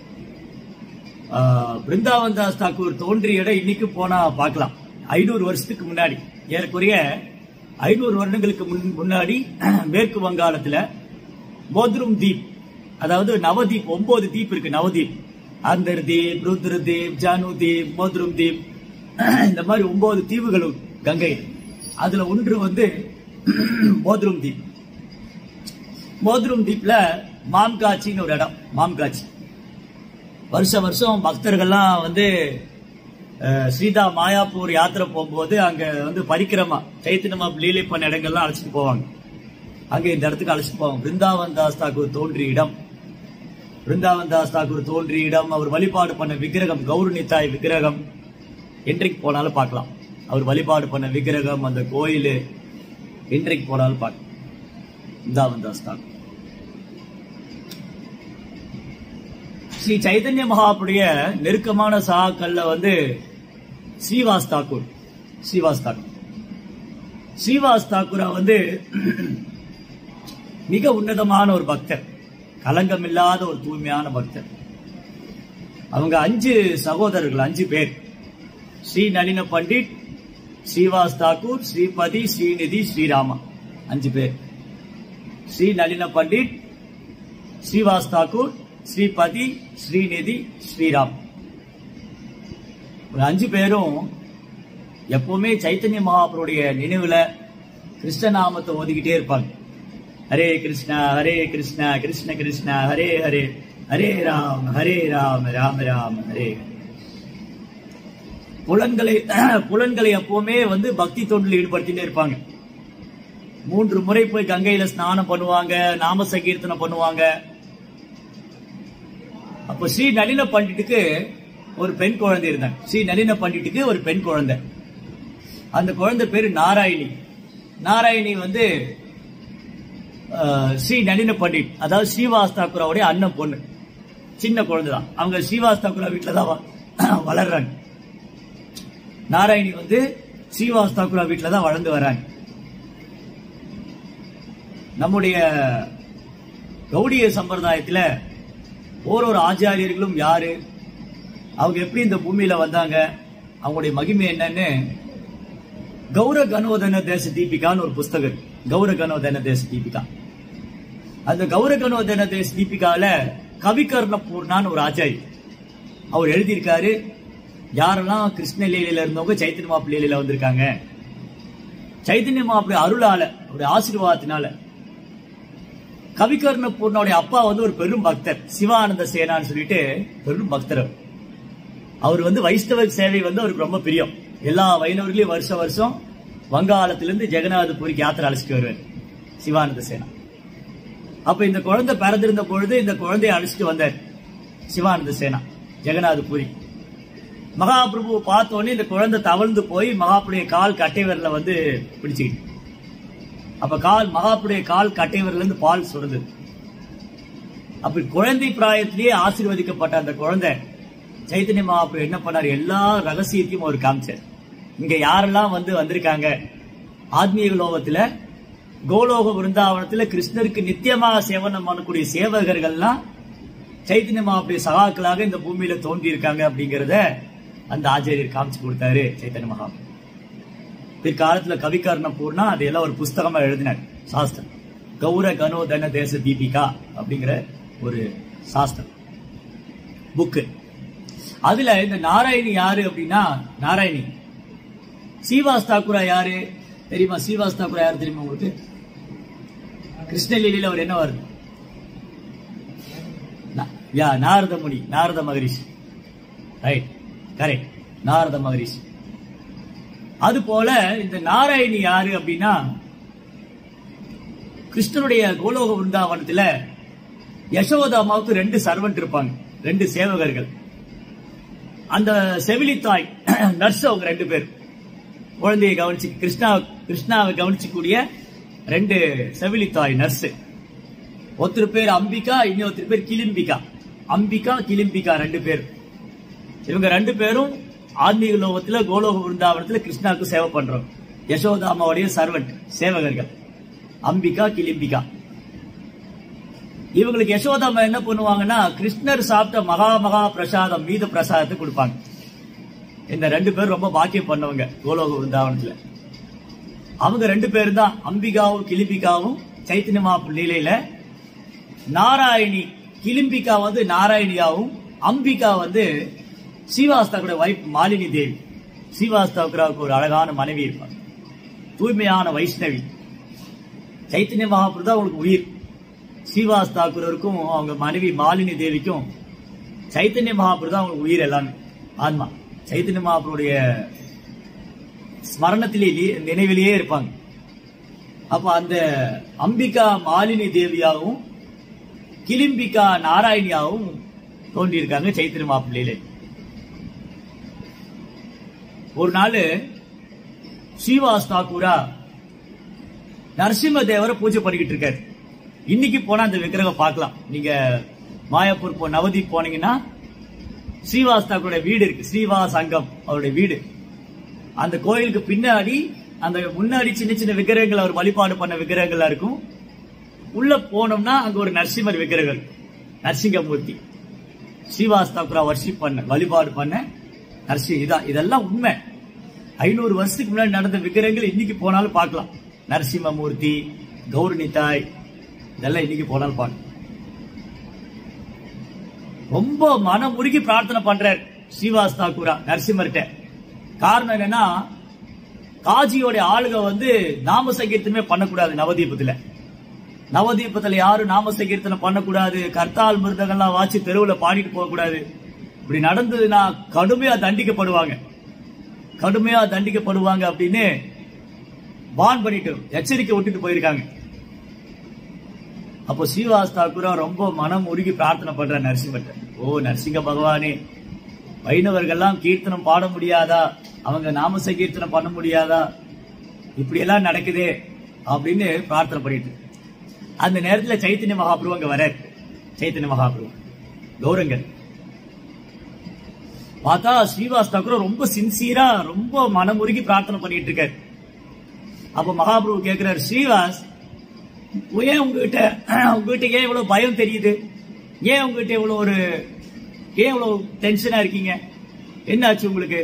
ஆஹ், பிருந்தாவன் தாஸ் தாக்கூர் தோன்றிய இடம் இன்னைக்கு போனா பார்க்கலாம் ஐநூறு வருஷத்துக்கு முன்னாடி ஏறக்குறைய ஐநூறு வருடங்களுக்கு முன்- முன்னாடி மேற்கு வங்காளத்துல போத்ரும் தீப் அதாவது நவதீப் ஒன்பது தீப் இருக்கு நவதீப் அந்தர் தீப் ருத்ர தீப் ஜானு தீப் மோத்ரும் தீப் இந்த மாதிரி ஒன்பது தீவுகள் கங்கை அதுல ஒன்று வந்து மோத்ரும் தீப் மோத்ரும் தீப்ல மாம்காட்சின்னு ஒரு இடம் மாம்காட்சி வருஷ வருஷம் பக்தர்கள்லாம் வந்து அஹ், ஸ்ரீதா மாயாப்பூர் யாத்திரை போகும்போது அங்க வந்து பரிக்கிரமா சைத்தன்யமா லீலை பண்ண இடங்கள்லாம் அழைச்சிட்டு போவாங்க அங்க இந்த இடத்துக்கு அழைச்சிட்டு போவாங்க பிருந்தாவன் தாஸ் தாக்கூர் தோன்றிய இடம் பிருந்தாவன் தாஸ் தாக்கூர் தோன்றிய இடம் அவர் வழிபாடு பண்ண விக்கிரகம் கௌரநித்தாய் விக்கிரகம் என்றைக்கு போனாலும் பார்க்கலாம் அவர் வழிபாடு பண்ண விக்கிரகம் அந்த கோயில் என்றைக்கு போனாலும் பார்க்கலாம் பிருந்தாவன் தாஸ் தாக்கூர் ஸ்ரீ சைதன்ய மகாபுடைய நெருக்கமான சகாக்கள்ல வந்து ஸ்ரீவாஸ் தாக்கூர் ஸ்ரீவாஸ் தாக்கூர் ஸ்ரீவாஸ் தாக்குரா வந்து மிக உன்னதமான ஒரு பக்தர் கலங்கம் இல்லாத ஒரு தூய்மையான பக்தர் அவங்க அஞ்சு சகோதரர்கள் அஞ்சு பேர் ஸ்ரீ நளின பண்டிட் ஸ்ரீவாஸ் தாக்கூர் ஸ்ரீபதி ஸ்ரீநிதி ஸ்ரீராமா அஞ்சு பேர் ஸ்ரீ நளின பண்டிட் ஸ்ரீவாஸ் தாக்கூர் ஸ்ரீபதி ஸ்ரீநிதி ஸ்ரீராம் ஒரு அஞ்சு பேரும் எப்பவுமே சைத்தன்ய மகாபுருடைய நினைவுல கிருஷ்ணநாமத்தை ஓதிக்கிட்டே இருப்பாங்க ஹரே கிருஷ்ணா ஹரே கிருஷ்ணா கிருஷ்ண கிருஷ்ணா ஹரே ஹரே ஹரே ராம் ஹரே ராம் ராம ராம் ஹரே புலன்களை புலன்களை எப்பவுமே வந்து பக்தி தொண்டில் ஈடுபடுத்திட்டே இருப்பாங்க மூன்று முறை போய் கங்கையில ஸ்நானம் பண்ணுவாங்க நாம சங்கீர்த்தனம் பண்ணுவாங்க அப்போ ஸ்ரீ நளின பண்டிட்டுக்கு ஒரு பெண் குழந்தை இருந்தாங்க ஸ்ரீ நளின பண்டிட்டுக்கு ஒரு பெண் குழந்தை அந்த குழந்தை பேரு நாராயணி நாராயணி வந்து அஹ், ஸ்ரீ நளின பண்டிட் அதாவது ஸ்ரீவாஸ் தாக்குராவுடைய அண்ணன் பொண்ணு சின்ன குழந்தை தான் அவங்க ஸ்ரீவாஸ் தாக்குரா வீட்டில் தான் வ- வளர்றாங்க நாராயணி வந்து ஸ்ரீவாஸ் தாக்குரா வீட்டில் தான் வளர்ந்து வராங்க நம்முடைய கௌடிய சம்பிரதாயத்துல ஓரொரு ஆச்சாரியர்களும் யாரு அவங்க எப்படி இந்த பூமியில வந்தாங்க அவங்களுடைய மகிமை என்னன்னு கௌர கனோதன தேச தீபிகான்னு ஒரு புஸ்தகம் இருக்கு. கௌர கனோதன தேச தீபிகா அந்த கௌர கனோதன தேச தீபிகால கவிகர்ண பூர்ணான்னு ஒரு ஆச்சாரி அவர் எழுதியிருக்காரு யாரெல்லாம் கிருஷ்ண லீலையில இருந்தவங்க சைத்தன்ய மாப்பு லீலையில வந்திருக்காங்க சைத்தன்ய மாப்புடைய அருளால அவருடைய ஆசீர்வாதத்தினால கவிகர்ண பூர்ணோடைய அப்பா வந்து ஒரு பெரும் பக்தர் சிவானந்த சேனான்னு சொல்லிட்டு பெரும் பக்தர் அவர். அவர் வந்து வைஷ்ணவ சேவை வந்து அவருக்கு ரொம்ப பிரியம் எல்லா வைணவர்களையும் வருஷம் வருஷம் வங்காளத்திலிருந்து ஜெகநாதபுரிக்கு யாத்திரை அழைச்சிட்டு வருவார் சிவானந்த சேனா அப்ப இந்த குழந்தை பிறந்திருந்த பொழுது இந்த குழந்தையை அழைச்சிட்டு வந்தார் சிவானந்த சேனா ஜெகநாதபுரி மகாபிரபுவை பார்த்த உடனே இந்த குழந்தை தவழ்ந்து போய் மகாபுடைய கால் கட்டை விரல வந்து பிடிச்சிக்கிட்டு அப்ப கால் மகாபுடைய கால் கட்டை விரல்ல இருந்து பால் சுரந்தது அப்ப குழந்தை பிராயத்திலேயே ஆசீர்வதிக்கப்பட்ட அந்த குழந்தை சைத்தன்ய மகாபுரு என்ன பண்ணார் எல்லா ரகசியத்தையும் அவர் காமிச்சார் இங்க யாரெல்லாம் வந்து வந்திருக்காங்க ஆத்மீக லோகத்துல கோலோக விருந்தாவனத்துல கிருஷ்ணருக்கு நித்தியமாக சேவனம் பண்ணக்கூடிய சேவகர்கள்லாம் சைத்தன்ய மகாபுரிய சகாக்களாக இந்த பூமியில தோன்றி இருக்காங்க அப்படிங்கறத அந்த ஆச்சாரியர் காமிச்சு கொடுத்தாரு சைத்தன்ய மகாபுரு பிற்காலத்துல கவிகர்ண பூர்ணா அதையெல்லாம் ஒரு புஸ்தகமா எழுதினார் சாஸ்திரம் கௌர கனோதன தேச தீபிகா அப்படிங்கிற ஒரு சாஸ்திரம் புக்கு அதுல இந்த நாராயணி யாரு அப்படின்னா நாராயணி சீவாஸ் தாக்குரா யாரு தெரியுமா சீவாஸ் தாக்குரா யாரு தெரியுமா உங்களுக்கு கிருஷ்ணலீலையில அவர் என்ன வருது நா- ya Narada Muni Narada Maharishi right correct Narada Maharishi அது போல இந்த நாராயணி யாரு அப்படின்னா கிருஷ்ணனுடைய கோலோக விருந்தாவனத்துல யசோதா அம்மாவுக்கு ரெண்டு சர்வெண்ட் இருப்பாங்க ரெண்டு சேவகர்கள் அந்த செவிலித்தாய் நர்ஸ் அவங்க ரெண்டு பேர் குழந்தையை கவனிச்சு கிருஷ்ணா கிருஷ்ணாவை கவனிச்சுக்கூடிய ரெண்டு செவிலித்தாய் நர்ஸ் ஒருத்தர் பேர் அம்பிகா இன்னொருத்தர் பேர் கிளிம்பிகா அம்பிகா கிளிம்பிகா ரெண்டு பேர் இவங்க ரெண்டு பேரும் ஆன்மீக லோகத்துல கோலோக விருந்தாவனத்துல கிருஷ்ணாவுக்கு சேவை பண்றோம் யசோதா அம்மாவுடைய சர்வெண்ட் சேவகர்கள் அம்பிகா கிளிம்பிகா இவங்களுக்கு யசோதா அம்மா என்ன பண்ணுவாங்கன்னா கிருஷ்ணர் சாப்பிட்ட மகா மகா பிரசாதம் மீத பிரசாதத்தை கொடுப்பாங்க இந்த ரெண்டு பேரும் ரொம்ப பாக்கியம் பண்ணவங்க கோலோக விருந்தாவனத்துல அவங்க ரெண்டு பேரும் தான் அம்பிகாவும் கிளிம்பிகாவும் சைத்தன்ய மாப்பு லீலையில நாராயணி கிளிம்பிகா வந்து நாராயணியாவும் அம்பிகா வந்து ஸ்ரீவாஸ்தாவோட வைஃப் மாலினி தேவி ஸ்ரீவாஸ்தாவுக்கு ஒரு அழகான மனைவி இருப்பாங்க தூய்மையான வைஷ்ணவி சைத்தன்ய மகாபுரு தான் அவங்களுக்கு உயிர் ஸ்ரீவாஸ் தாக்கூரருக்கும் அவங்க மனைவி மாலினி தேவிக்கும் சைத்தன்ய மகாபுரு தான் அவங்களுக்கு உயிர் எல்லாமே ஆன்மா சைத்தன்ய மகாபுருடைய ஸ்மரணத்திலே நினைவிலேயே இருப்பாங்க அப்ப அந்த அம்பிகா மாலினி தேவியாகவும் கிளிம்பிகா நாராயணியாவும் தோன்றியிருக்காங்க சைத்திர மாப்பிள்ளையிலே ஒரு நாள் ஸ்ரீவாஸ் தாக்கூரா நரசிம்ம தேவரை பூஜை பண்ணிக்கிட்டு இருக்காரு இன்னைக்கு போனா அந்த விக்கிரகம் பார்க்கலாம் நீங்க மாயாப்பூர் போ நவதீப் போனீங்கன்னா ஸ்ரீவாஸ் தாக்கூரோட வீடு இருக்கு ஸ்ரீவாஸ் அங்கம் அவருடைய வீடு அந்த கோயிலுக்கு பின்னாடி அந்த முன்னாடி சின்ன சின்ன விக்கிரகங்கள் அவர் வழிபாடு பண்ண விக்கிரகங்களா இருக்கும் உள்ள போனோம்னா அங்க ஒரு நரசிம்மர் விக்கிரகம் நரசிங்கமூர்த்தி ஸ்ரீவாஸ்தாபுரா வர்ஷிப் பண்ண வழிபாடு பண்ண நரசி இதான் இதெல்லாம் உண்மை ஐநூறு வருஷத்துக்கு முன்னாடி நடந்த விக்கிரகங்கள் இன்னைக்கு போனாலும் பார்க்கலாம் நரசிம்மமூர்த்தி கௌரணி தாய் இதெல்லாம் இன்னைக்கு போனாலும் பார்க்கலாம் ரொம்ப மனம் உருகி பிரார்த்தனை பண்றார் ஸ்ரீவாஸ் தாக்கூரா நரசிம்மர்கிட்ட காரணம் என்னன்னா காஜியோட ஆளுக வந்து நாம சங்கீர்த்தனமே பண்ணக்கூடாது நவதீபத்துல நவதீபத்துல யாரும் நாம சங்கீர்த்தனை பண்ணக்கூடாது கர்த்தால் மிருதங்கள்லாம் வாசி தெருவுல பாடிட்டு போகக்கூடாது இப்படி நடந்ததுன்னா கடுமையா தண்டிக்கப்படுவாங்க கடுமையா தண்டிக்கப்படுவாங்க அப்படின்னு பான் பண்ணிட்டு எச்சரிக்கை விட்டுட்டு போயிருக்காங்க அப்போ ஸ்ரீவாஸ் தாக்கூரா ரொம்ப மனம் உருகி பிரார்த்தனை பண்ற நரசிம்மர்கிட்ட ஓ நரசிங்க பகவானே வைணவர்கள்லாம் கீர்த்தனம் பாட முடியாதா அவங்க நாம சங்கீர்த்தனம் பண்ண முடியாதா இப்படி எல்லாம் நடக்குதே அப்படின்னு பிரார்த்தனை பண்ணிட்டு அந்த நேரத்துல சைத்தன்ய மகாபிரபு அங்க வர சைத்தன்ய மகாபிரபு கௌரங்கர் பார்த்தா ஸ்ரீவாஸ் தாக்கூர் ரொம்ப சின்சியரா ரொம்ப மனமுருகி பிரார்த்தனை பண்ணிட்டு இருக்காரு அப்ப மகாபிரபு கேக்குறாரு ஸ்ரீவாஸ் ஏன் உங்ககிட்ட உங்ககிட்ட ஏன் இவ்வளவு பயம் தெரியுது ஏன் உங்ககிட்ட இவ்வளவு ஒரு ஏன் இவ்வளவு டென்ஷனா இருக்கீங்க என்ன ஆச்சு உங்களுக்கு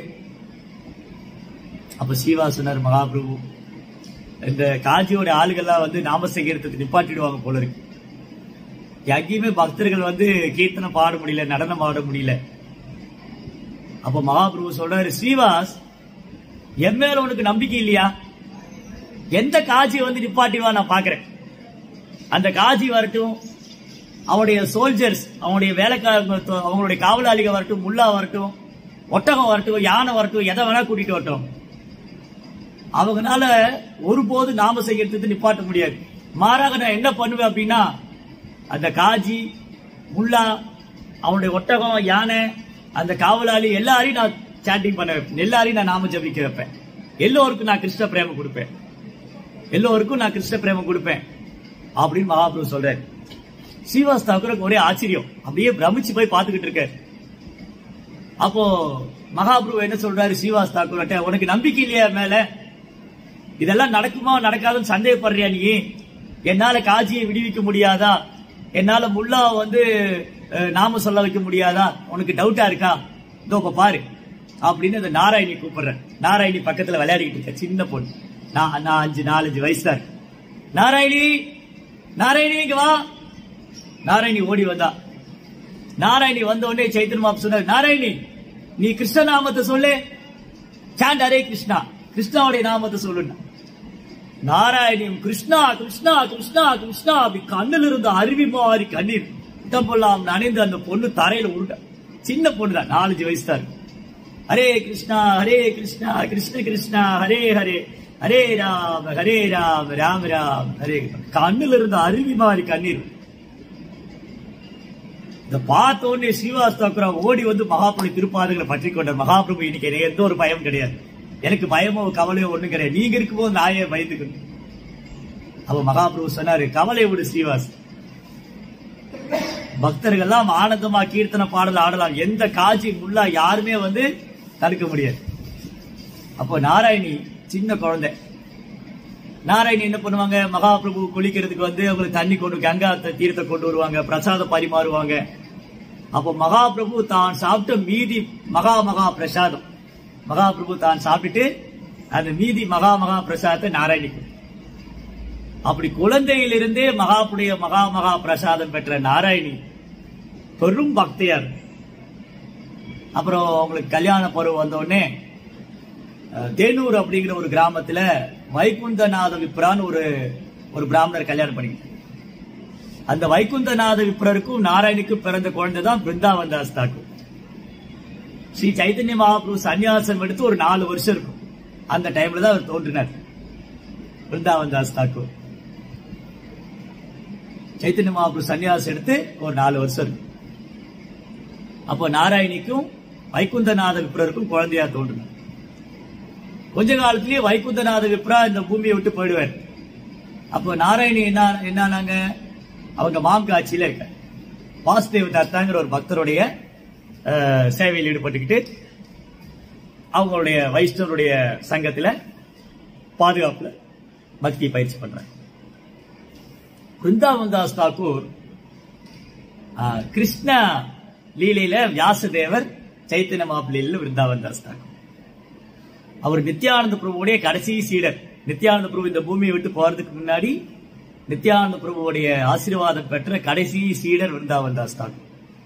அப்ப ஸ்ரீவா சொன்னார் மகாபிரபு இந்த காஜியோட ஆளுகள்லாம் வந்து நாம சங்கீர்த்தத்தை நிப்பாட்டிடுவாங்க போல இருக்கு எங்கேயுமே பக்தர்கள் வந்து கீர்த்தனம் பாட முடியல நடனம் ஆட முடியல அப்ப மகாபிரபு சொல்றாரு ஸ்ரீவாஸ் என் மேல உனக்கு நம்பிக்கை இல்லையா எந்த காஜி வந்து நிப்பாட்டிவா நான் பாக்குறேன் அந்த காஜி வரட்டும் அவனுடைய சோல்ஜர்ஸ் அவனுடைய வேலைக்காரங்க அவங்களுடைய காவலாளிகள் வரட்டும் முல்லா வரட்டும் ஒட்டகம் வரட்டும் யானை வரட்டும் எதை வேணா கூட்டிட்டு வரட்டும் அவங்கனால ஒருபோது நாம செய்யறது நிப்பாட்ட முடியாது மாறாக நான் என்ன பண்ணுவேன் அப்படின்னா அந்த காஜி முல்லா அவனுடைய ஒட்டகம் யானை அந்த காவலாளி எல்லாரையும் நான் சாட்டிங் பண்ண வைப்பேன் எல்லாரையும் நான் நாம ஜபிக்க வைப்பேன் எல்லோருக்கும் நான் கிருஷ்ண பிரேமம் கொடுப்பேன் எல்லோருக்கும் நான் கிருஷ்ண பிரேமம் கொடுப்பேன் அப்படின்னு மகாபிரபு சொல்றாரு ஸ்ரீவாஸ் தாக்கூருக்கு ஒரே ஆச்சரியம் அப்படியே பிரமிச்சு போய் பார்த்துக்கிட்டு இருக்காரு அப்போ மகாபிரபு என்ன சொல்றாரு ஸ்ரீவாஸ் தாக்கூர்கிட்ட உனக்கு நம்பிக்கை இல்லையா என் மேல இதெல்லாம் நடக்குமா நடக்காதுன்னு சந்தேகப்படுறியா நீ என்னால காஜியை விடுவிக்க முடியாதா என்னால முல்லா வந்து அஹ், நாம சொல்ல வைக்க முடியாதா உனக்கு டவுட்டா இருக்கா இதோ இப்ப பாரு அப்படின்னு அந்த நாராயணி கூப்பிடுறேன் நாராயணி பக்கத்துல விளையாடிக்கிட்டு இருக்க சின்ன பொண்ணு நான் நான் அஞ்சு நாலஞ்சு வயசு தான் இருக்கு. நாராயணி நாராயணி இங்க வா நாராயணி ஓடி வந்தா நாராயணி வந்த உடனே சைத்தன்ய மாப்பு சொன்னார் நாராயணி நீ கிருஷ்ண நாமத்தை சொல்லு சாண்ட் அரே கிருஷ்ணா கிருஷ்ணாவுடைய நாமத்தை சொல்லுன்னா நாராயணியும் கிருஷ்ணா கிருஷ்ணா கிருஷ்ணா கிருஷ்ணா அப்படி கண்ணில் இருந்த அருவி மாறி கண்ணீர் உடம்பெல்லாம் நனைந்து அந்த பொண்ணு தரையில உருட்ட சின்ன பொண்ணு தான் நாலஞ்சு வயசு தான் இருக்கு. ஹரே கிருஷ்ணா ஹரே கிருஷ்ணா கிருஷ்ண கிருஷ்ணா ஹரே ஹரே ஹரே ராம ஹரே ராம ராம ராம் ஹரே கண்ணில் இருந்த அருவி மாறி கண்ணீர் இத பார்த்த உடனே ஸ்ரீவாஸ் தாக்குரா ஓடி வந்து மகாபிரபு திருப்பாதங்களை பற்றி கொண்டார் மகாபிரபு இன்னைக்கு எனக்கு எந்த ஒரு பயம் கிடையாது எனக்கு பயமோ கவலையோ ஒண்ணும் கிடையாது நீங்க இருக்கும்போது நான் ஏன் பயந்துக்கணும் அப்ப மகாபிரபு சொன்னாரு கவலை விடு ஸ்ரீவாஸ் பக்தர்கள்லாம் ஆனந்தமா கீர்த்தன பாடல் ஆடலாம் எந்த காட்சி முல்லா யாருமே வந்து தடுக்க முடியாது அப்போ நாராயணி சின்ன குழந்தை நாராயணி என்ன பண்ணுவாங்க மகாபிரபு குளிக்கிறதுக்கு வந்து அவங்களுக்கு தண்ணி கொண்டு கங்கா த- தீர்த்தம் கொண்டு வருவாங்க பிரசாதம் பரிமாறுவாங்க அப்போ மகாபிரபு தான் சாப்பிட்ட மீதி மகா மகா பிரசாதம் மகாபிரபு தான் சாப்பிட்டுட்டு அந்த மீதி மகா மகா பிரசாதத்தை நாராயணி கொடுத்தார். அப்படி குழந்தையிலிருந்தே மகாபுடைய மகா மகா பிரசாதம் பெற்ற நாராயணி பெரும் பக்தியார் அப்புறம் அவங்களுக்கு கல்யாண பருவம் வந்த உடனே அஹ், தேனூர் அப்படிங்கிற ஒரு கிராமத்துல வைகுந்தநாத விப்ரான்னு ஒரு ஒரு பிராமணர் கல்யாணம் பண்ணிக்கிட்டார் அந்த வைகுந்தநாத விப்ரருக்கும் நாராயணிக்கும் பிறந்த குழந்தை தான் பிருந்தாவன் தாஸ் தாக்கூர் ஸ்ரீ சைத்தன்ய மகாபிரபு சன்னியாசம் எடுத்து ஒரு நாலு வருஷம் இருக்கும் அந்த டைம்ல தான் அவர் தோன்றினார் பிருந்தாவன் தாஸ் தாக்கூர் சைத்தன்ய மகாபிரபு சன்னியாசம் எடுத்து ஒரு நாலு வருஷம் இருக்கு அப்போ நாராயணிக்கும் வைகுந்தநாத விப்ரருக்கும் குழந்தையா தோன்றினார் கொஞ்ச காலத்திலேயே வைகுந்தநாத விப்ரா இந்த பூமியை விட்டு போயிடுவார் அப்போ நாராயணி என்ன என்னானாங்க அவங்க மாம்காட்சியில இருக்க வாசுதேவ தத்தாங்கிற ஒரு பக்தருடைய அஹ், சேவையில் ஈடுபட்டுக்கிட்டு அவங்களுடைய வைஷ்ணவருடைய சங்கத்துல பாதுகாப்புல பக்தி பயிற்சி பண்றாங்க பிருந்தாவன் தாஸ் தாக்கூர் ஆ, கிருஷ்ண லீலையில வியாசதேவர் சைத்தன்ய மாப்பிள்ளையில விருந்தாவன் தாஸ் தாக்கூர் அவர் நித்யானந்த பிரபுவுடைய கடைசி சீடர் நித்யானந்த பிரபு இந்த பூமியை விட்டு போறதுக்கு முன்னாடி நித்யானந்த பிரபுவுடைய ஆசீர்வாதம் பெற்ற கடைசி சீடர் விருந்தாவன் தாஸ் தாக்கூர்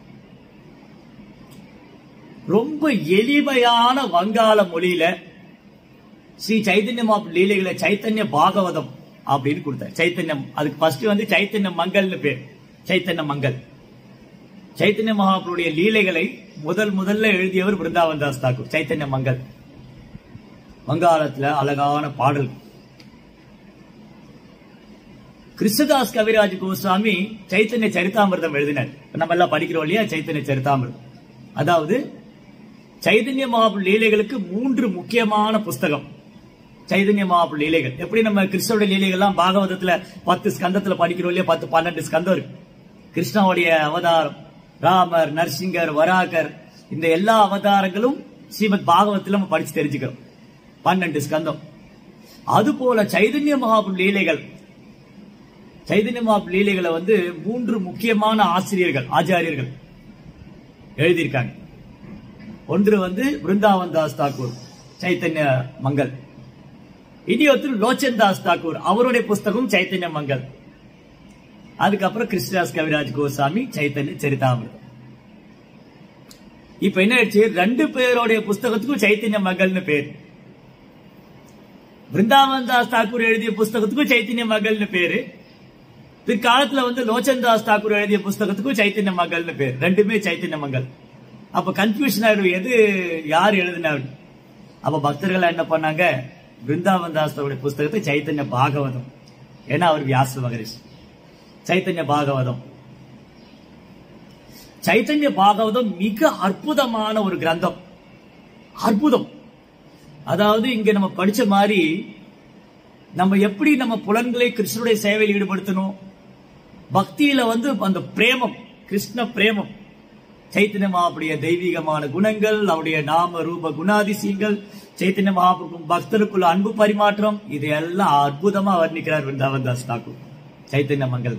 ரொம்ப எளிமையான வங்காள மொழியில ஸ்ரீ சைத்தன்ய மாப்பு லீலைகளை சைத்தன்ய பாகவதம் அப்படின்னு கொடுத்தார் சைத்தன்யம் அதுக்கு ஃபர்ஸ்ட் வந்து சைத்தன்ய மங்கல்னு பேர் சைத்தன்ய மங்கல் சைத்தன்ய மகாபுருடைய லீலைகளை முதல் முதல்ல எழுதியவர் பிருந்தாவன் தாஸ் தாக்கூர் சைத்தன்ய மங்கல் வங்காளத்துல அழகான பாடல் கிருஷ்ணதாஸ் கவிராஜ் கோஸ்வாமி சைத்தன்ய சரிதாமிர்தம் எழுதினார் இப்ப நம்ம எல்லாம் படிக்கிறோம் இல்லையா சைத்தன்ய சரிதாமிர்தம் அதாவது சைதன்ய மகாபு லீலைகளுக்கு மூன்று முக்கியமான புஸ்தகம் சைதன்ய மகாபு லீலைகள் எப்படி நம்ம கிருஷ்ணனுடைய லீலைகள்லாம் பாகவதத்துல பத்து ஸ்கந்தத்துல படிக்கிறோம் இல்லையா பத்து பன்னெண்டு ஸ்கந்தம் இருக்கு கிருஷ்ணனுடைய அவதாரம் ராமர் நரசிங்கர் வராகர் இந்த எல்லா அவதாரங்களும் ஸ்ரீமத் பாகவத்துல நம்ம படிச்சு தெரிஞ்சுக்கிறோம் பன்னெண்டு ஸ்கந்தம் அதுபோல சைதன்ய மகாபு லீலைகள் சைதன்ய மகாபு லீலைகளை வந்து மூன்று முக்கியமான ஆசிரியர்கள் ஆச்சாரியர்கள் எழுதியிருக்காங்க ஒன்று வந்து பிருந்தாவன் தாஸ் தாக்கூர் சைத்தன்ய மங்கல் இனி ஒருத்தர் லோச்சன் தாஸ் தாக்கூர் அவருடைய புஸ்தகம் சைத்தன்ய மங்கல் அதுக்கப்புறம் கிருஷ்ணதாஸ் கவிராஜ் கோசாமி சைத்தன்ய சரிதாமிரதம் இப்ப என்ன ஆயிடுச்சு ரெண்டு பேருடைய புஸ்தகத்துக்கும் சைத்தன்ய மங்கல்னு பேர் பிருந்தாவன் தாஸ் தாக்கூர் எழுதிய புஸ்தகத்துக்கும் சைத்தன்ய மங்கல்னு பேரு பிற்காலத்துல வந்து லோச்சன் தாஸ் தாக்கூர் எழுதிய புஸ்தகத்துக்கும் சைத்தன்ய மங்கல்னு பேர் ரெண்டுமே சைத்தன்ய மங்கல் அப்ப கன்ஃபியூஷன் ஆயிடும் எது யார் எழுதினார் அப்ப பக்தர்கள் என்ன பண்ணாங்க பிருந்தாவன் தாஸோட புஸ்தகத்தை சைத்தன்ய பாகவதம் ஏன்னா அவர் வியாச மகரிஷி சைத்தன்ய பாகவதம் சைத்தன்ய பாகவதம் மிக அற்புதமான ஒரு கிரந்தம் அற்புதம் அதாவது இங்க நம்ம படிச்ச மாதிரி நம்ம எப்படி நம்ம புலன்களை கிருஷ்ணனுடைய சேவையில் ஈடுபடுத்தணும் பக்தியில வந்து அந்த பிரேமம் கிருஷ்ண பிரேமம் சைத்தன்ய மகாபுடைய தெய்வீகமான குணங்கள் அவருடைய நாம ரூப குணாதிசயங்கள் சைத்தன்ய மகாபுக்கும் பக்தருக்குள்ள அன்பு பரிமாற்றம் இதையெல்லாம் அற்புதமா வர்ணிக்கிறார் விருந்தாவன் தாஸ் தாக்கூர் சைத்தன்ய மங்கல்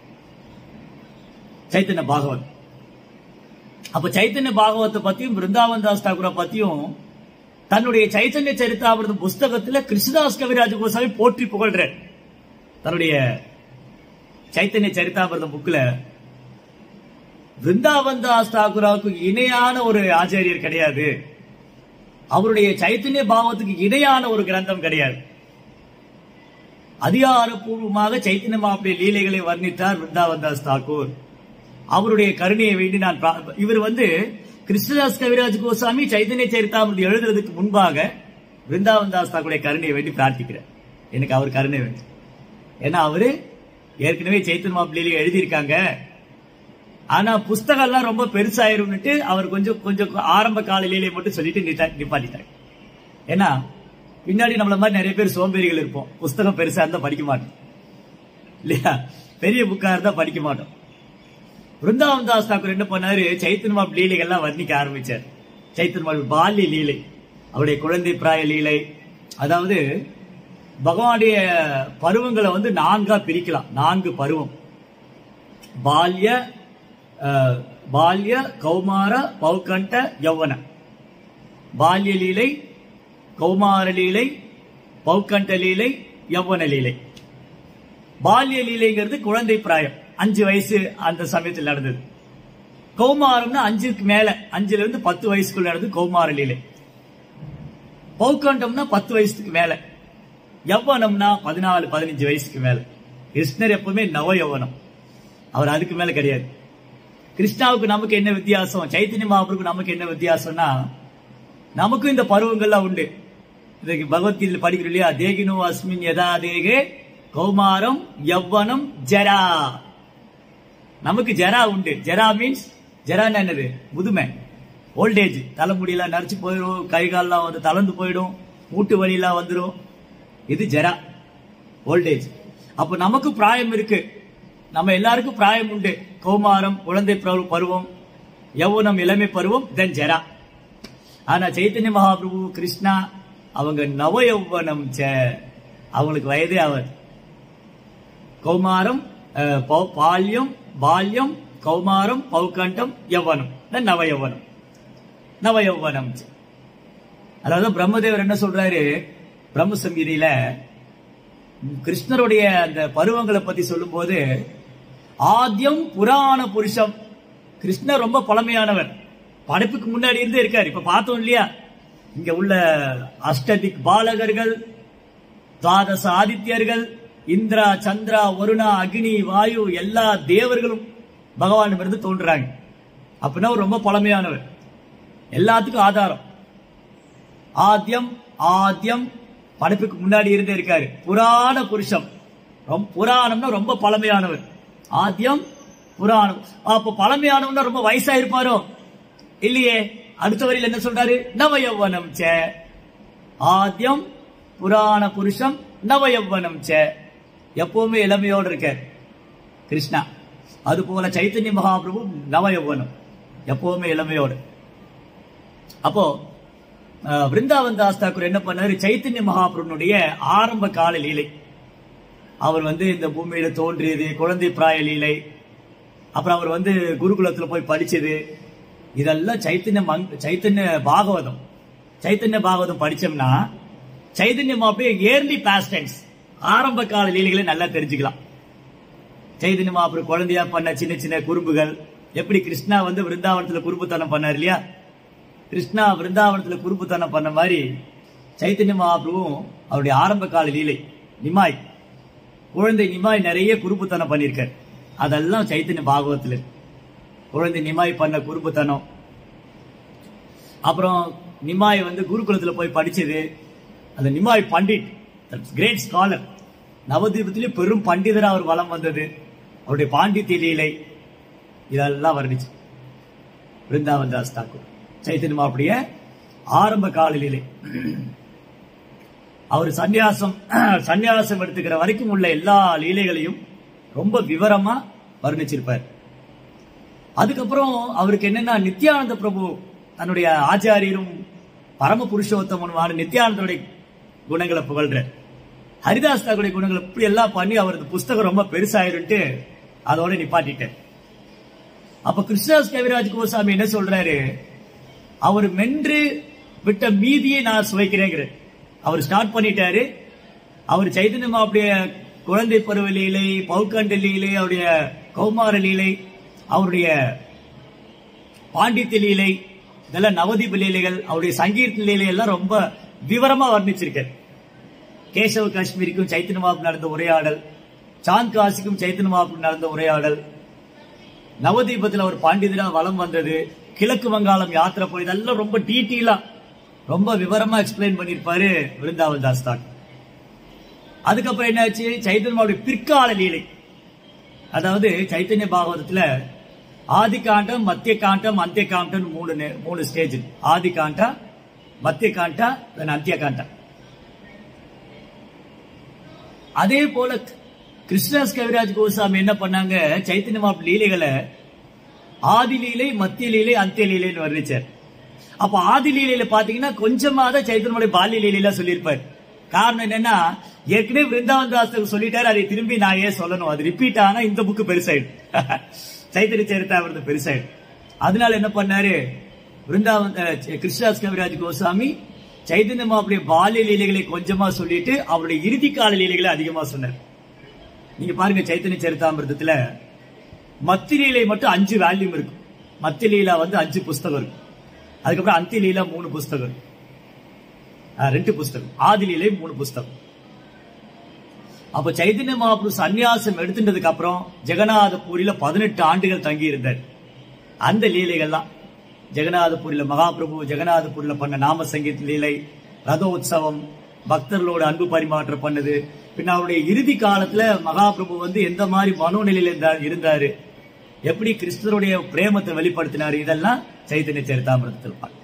சைத்தன்ய பாகவத் அப்ப சைத்தன்ய பாகவத்தை பத்தியும் பிருந்தாவன் தாஸ் தாக்கூரை பத்தியும் தன்னுடைய சைத்தன்ய சரித்தாமிரதம் புஸ்தகத்துல கிருஷ்ணதாஸ் கவிராஜ கோசாமி போற்றி புகழ்றார் தன்னுடைய சைத்தன்ய சரித்தாமிரதம் புக்ல பிருந்தாவன் தாஸ் தாக்குராவுக்கு இணையான ஒரு ஆச்சாரியர் கிடையாது அவருடைய சைத்தன்ய பாவத்துக்கு இணையான ஒரு கிரந்தம் கிடையாது அதிகாரப்பூர்வமாக சைத்தன்ய மாப்பிடைய லீலைகளை வர்ணித்தார் பிருந்தாவன் தாஸ் தாக்கூர் அவருடைய கருணையை வேண்டி நான் பிரா- இவர் வந்து கிருஷ்ணதாஸ் கவிராஜ் கோசாமி சைத்தன்ய சரித்தாமிரதி எழுதுறதுக்கு முன்பாக பிருந்தாவன் தாஸ் தாக்குடைய கருணையை வேண்டி பிரார்த்திக்கிறேன் எனக்கு அவர் கருணை வேண்டும் ஏன்னா அவரு ஏற்கனவே சைத்தன்ய மாப்பிள்ளையில எழுதியிருக்காங்க ஆனா புஸ்தகம் எல்லாம் ரொம்ப பெருசாயிரும்னுட்டு அவர் கொஞ்சம் கொஞ்சம் ஆரம்ப கால லீலையை மட்டும் சொல்லிட்டு நிட்டா- நிப்பாட்டிட்டாங்க ஏன்னா பின்னாடி நம்மள மாதிரி நிறைய பேர் சோம்பேறிகள் இருப்போம் புஸ்தகம் பெருசா இருந்தா படிக்க மாட்டோம் இல்லையா பெரிய புக்கா இருந்தா படிக்க மாட்டோம் பிருந்தாவன் தாஸ் தாக்கூர் என்ன பண்ணாரு சைத்தன்ய மாப் லீலைகள்லாம் வர்ணிக்க ஆரம்பிச்சார் சைத்தன்ய மாப் பால்ய லீலை அவருடைய குழந்தை பிராய லீலை அதாவது பகவானுடைய பருவங்களை வந்து நான்கா பிரிக்கலாம் நான்கு பருவம் பால்ய அஹ், பால்ய கௌமார பௌகண்ட யௌவன பால்ய லீலை கௌமார லீலை பௌகண்ட லீலை யௌவன லீலை பால்ய லீலைங்கிறது குழந்தை பிராயம் அஞ்சு வயசு அந்த சமயத்தில் நடந்தது கௌமாரம்னா அஞ்சுக்கு மேல அஞ்சுல இருந்து பத்து வயசுக்குள்ள நடந்தது கௌமார லீலை பௌக்கண்டம்னா பத்து வயசுக்கு மேல யவ்வனம்னா பதினாலு பதினஞ்சு வயசுக்கு மேல கிருஷ்ணர் எப்பவுமே நவ யௌவனம் அவர் அதுக்கு மேல கிடையாது கிருஷ்ணாவுக்கு நமக்கு என்ன வித்தியாசம் சைத்தன்ய மகாபுருக்கு நமக்கு என்ன வித்தியாசம்னா நமக்கும் இந்த பருவங்கள்லாம் உண்டு இதுக்கு பகவத்கீதையில் படிக்கிறோம் இல்லையா தேகினோ அஸ்மின் யதா தேகே கௌமாரம் யவ்வனம் ஜரா நமக்கு ஜரா உண்டு ஜரா மீன்ஸ் ஜரான்னா என்னது முதுமை ஓல்டேஜ் தலைமுடியெல்லாம் நரைச்சு போயிடும் கை கால்லாம் வந்து தளர்ந்து போயிடும் மூட்டு வலியெல்லாம் வந்துடும் இது ஜரா ஓல்டேஜ் அப்ப நமக்கு பிராயம் இருக்கு நம்ம எல்லாருக்கும் பிராயம் உண்டு கௌமாரம் குழந்தை பருவ- பருவம் யௌவனம் இளமை பருவம் தென் ஜரா ஆனா சைத்தன்ய மகாபிரபு கிருஷ்ணா அவங்க நவ யௌவனம் ச அவங்களுக்கு வயதே ஆகாது கௌமாரம் அஹ், பௌ- பால்யம் பால்யம் கௌமாரம் பௌகண்டம் யவனம் இல்ல நவ யவனம் நவ யவனம் அதாவது பிரம்மதேவர் என்ன சொல்றாரு பிரம்ம சங்கீதியில கிருஷ்ணருடைய அந்த பருவங்களை பத்தி சொல்லும்போது ஆദ്യം புராண புருஷம் கிருஷ்ணர் ரொம்ப பழமையானவர் படைப்புக்கு முன்னாடி இருந்தே இருக்காரு இப்ப பார்த்தோம் இல்லையா இங்க உள்ள அஷ்டதிக் பாலகர்கள் துவாதச ஆதித்யர்கள் இந்திரா சந்திரா வருணா அக்னி வாயு எல்லா தேவர்களும் பகவான் இருந்து தோன்றுறாங்க அப்படின்னா அவர் ரொம்ப பழமையானவர் எல்லாத்துக்கும் ஆதாரம் ஆத்யம் ஆத்யம் படைப்புக்கு முன்னாடி இருந்தே இருக்காரு புராண புருஷம் ரொம்ப புராணம்னா ரொம்ப பழமையானவர் ஆத்யம் புராணம் அப்ப பழமையானவன்னா ரொம்ப வயசா இருப்பாரோ இல்லையே அடுத்த வரியில் என்ன சொல்றாரு நவயவனம் சே ஆத்யம் புராண புருஷம் நவயவனம் சே எப்பவுமே இளமையோடு இருக்கார் கிருஷ்ணா அது போல சைத்தன்ய மகாபிரபு நவயவனம் எப்பவுமே இளமையோடு அப்போ அஹ், விருந்தாவன் தாஸ் தாக்கூர் என்ன பண்ணாரு சைத்தன்ய மகாபிரபுனுடைய ஆரம்ப கால லீலை அவர் வந்து இந்த பூமியில தோன்றியது குழந்தை பிராய லீலை அப்புறம் அவர் வந்து குருகுலத்துல போய் படிச்சது இதெல்லாம் சைத்தன்ய மங் சைத்தன்ய பாகவதம் சைத்தன்ய பாகவதம் படிச்சோம்னா சைத்தன்யம் அப்படியே ஏர்லி பாஸ்டன்ஸ் ஆரம்ப கால லீலைகளை நல்லா தெரிஞ்சுக்கலாம் சைதன்ய மகாபுரம் குழந்தையா பண்ண சின்ன சின்ன குறும்புகள் எப்படி கிருஷ்ணா வந்து விருந்தாவனத்துல குறும்புத்தனம் பண்ணார் இல்லையா கிருஷ்ணா விருந்தாவனத்துல குறும்புத்தனம் பண்ண மாதிரி சைத்தன்ய மகாபிரபுவும் அவருடைய ஆரம்ப கால லீலை நிமாய் குழந்தை நிமாய் நிறைய குறும்புத்தனம் பண்ணியிருக்கார் அதெல்லாம் சைத்தன்ய பாகவத்துல இருக்கு. குழந்தை நிமாய் பண்ண குறும்புத்தனம் அப்புறம் நிமாய் வந்து குருகுலத்துல போய் படிச்சது அந்த நிமாய் பண்டிட் கிரேட் ஸ்காலர் நவதீபத்திலே பெரும் பண்டிதரா அவர் வலம் வந்தது அவருடைய பாண்டித்ய லீலை இதெல்லாம் வர்ணிச்சு பிருந்தாவன் தாஸ் தாக்கூர் சைத்தன்ய அப்படிய ஆரம்ப கால லீலை அவர் சந்நியாசம் சந்நியாசம் எடுத்துக்கிற வரைக்கும் உள்ள எல்லா லீலைகளையும் ரொம்ப விவரமா வர்ணிச்சிருப்பார் அதுக்கப்புறம் அவருக்கு என்னன்னா நித்யானந்த பிரபு தன்னுடைய ஆச்சாரியரும் பரம புருஷோத்தமனுமான நித்யானந்தருடைய குணங்களை புகழ்ற ஹரிதாஸ் தாக்குடைய குணங்களை இப்படி எல்லாம் பண்ணி அவரது புஸ்தகம் ரொம்ப பெருசாயிருன்ட்டு அதோட நிப்பாட்டிட்டார் அப்ப கிருஷ்ணதாஸ் கவிராஜ் கோசாமி என்ன சொல்றாரு அவர் மென்று விட்ட மீதியை நான் சுவைக்கிறேங்கிறார் அவர் ஸ்டார்ட் பண்ணிட்டாரு அவர் சைதன்யம் அப்படிய குழந்தை பருவ லீலை பௌக்கண்ட லீலை அவருடைய கௌமார லீலை அவருடைய பாண்டித்ய லீலை இதெல்லாம் நவதீப லீலைகள் அவருடைய சங்கீர்த்த லீலை எல்லாம் ரொம்ப விவரமா வர்ணிச்சிருக்கார் கேசவ காஷ்மீருக்கும் சைத்தன்ய மகாபு நடந்த உரையாடல் சாந்த் காசிக்கும் சைத்தன்ய மகாபு நடந்த உரையாடல் நவதீபத்தில் அவர் பாண்டிதரா வலம் வந்தது கிழக்கு வங்காளம் யாத்திரை போய் இதெல்லாம் ரொம்ப டீட்டெயிலா ரொம்ப விவரமா எக்ஸ்பிளைன் பண்ணிருப்பாரு விருந்தாவன் தாஸ் தான் அதுக்கப்புறம் என்னாச்சு சைத்தன்யாவுடைய பிற்கால லீலை அதாவது சைத்தன்ய பாகவதத்துல ஆதி காண்டம் மத்திய காண்டம் அந்திய காண்டம் மூணு நே- மூணு ஸ்டேஜ் ஆதி காண்டா மத்திய காண்டா then அந்திய காண்டா அதே போல கிருஷ்ணாஸ் கவிராஜ் கோசாமி என்ன பண்ணாங்க சைத்தன்ய மாப் லீலைகளை ஆதி லீலை மத்திய லீலை அந்திய லீலைன்னு வர்ணிச்சார் அப்ப ஆதி லீலையில பாத்தீங்கன்னா கொஞ்சமா தான் சைத்தன்யனுடைய பால்ய லீலையில சொல்லியிருப்பார் காரணம் என்னன்னா ஏற்கனவே விருந்தாவன் தாஸ் சொல்லிட்டாரு அதை திரும்பி நான் ஏன் சொல்லணும் அது ரிப்பீட் ஆனா இந்த புக்கு பெருசாயிடும் சைத்தன்ய சரித்தாவது பெருசாயிடும் அதனால என்ன பண்ணாரு விருந்தாவன் அஹ், கிருஷ்ணதாஸ் கவிராஜ் கோசாமி சைதன்ய மாவுடைய பால்ய லீலைகளை கொஞ்சமா சொல்லிட்டு அவருடைய இறுதி கால லீலைகளை அதிகமா சொன்னார் நீங்க பாருங்க சைத்தன்ய சரிதாமிரதத்துல மத்தி லீலை மட்டும் அஞ்சு வேல்யூம் இருக்கும் மத்தி லீலா வந்து அஞ்சு புஸ்தகம் இருக்கும் அதுக்கப்புறம் அந்தி லீலா மூணு புஸ்தகம் இருக்கும். ஆஹ், ரெண்டு புஸ்தகம் ஆதி லீலை மூணு புஸ்தகம் அப்ப சைதன்ய மகாபுரு சந்நியாசம் எடுத்துட்டதுக்கு அப்புறம் ஜெகநாதபூரில பதினெட்டு ஆண்டுகள் தங்கி இருந்தார் அந்த லீலைகள்லாம் ஜெகநாதபூரில மகாபிரபு ஜெகநாதபூரில பண்ண நாம சங்கீத் லீலை ரதோத்சவம் பக்தர்களோட அன்பு பரிமாற்றம் பண்ணது பின்ன அவருடைய இறுதி காலத்துல மகாபிரபு வந்து எந்த மாதிரி மனோநிலையில இருந்தா- இருந்தாரு எப்படி கிருஷ்ணருடைய பிரேமத்தை வெளிப்படுத்தினாரு இதெல்லாம் சைத்தன்ய சரிதாமிரதத்தில் பார்க்கலாம்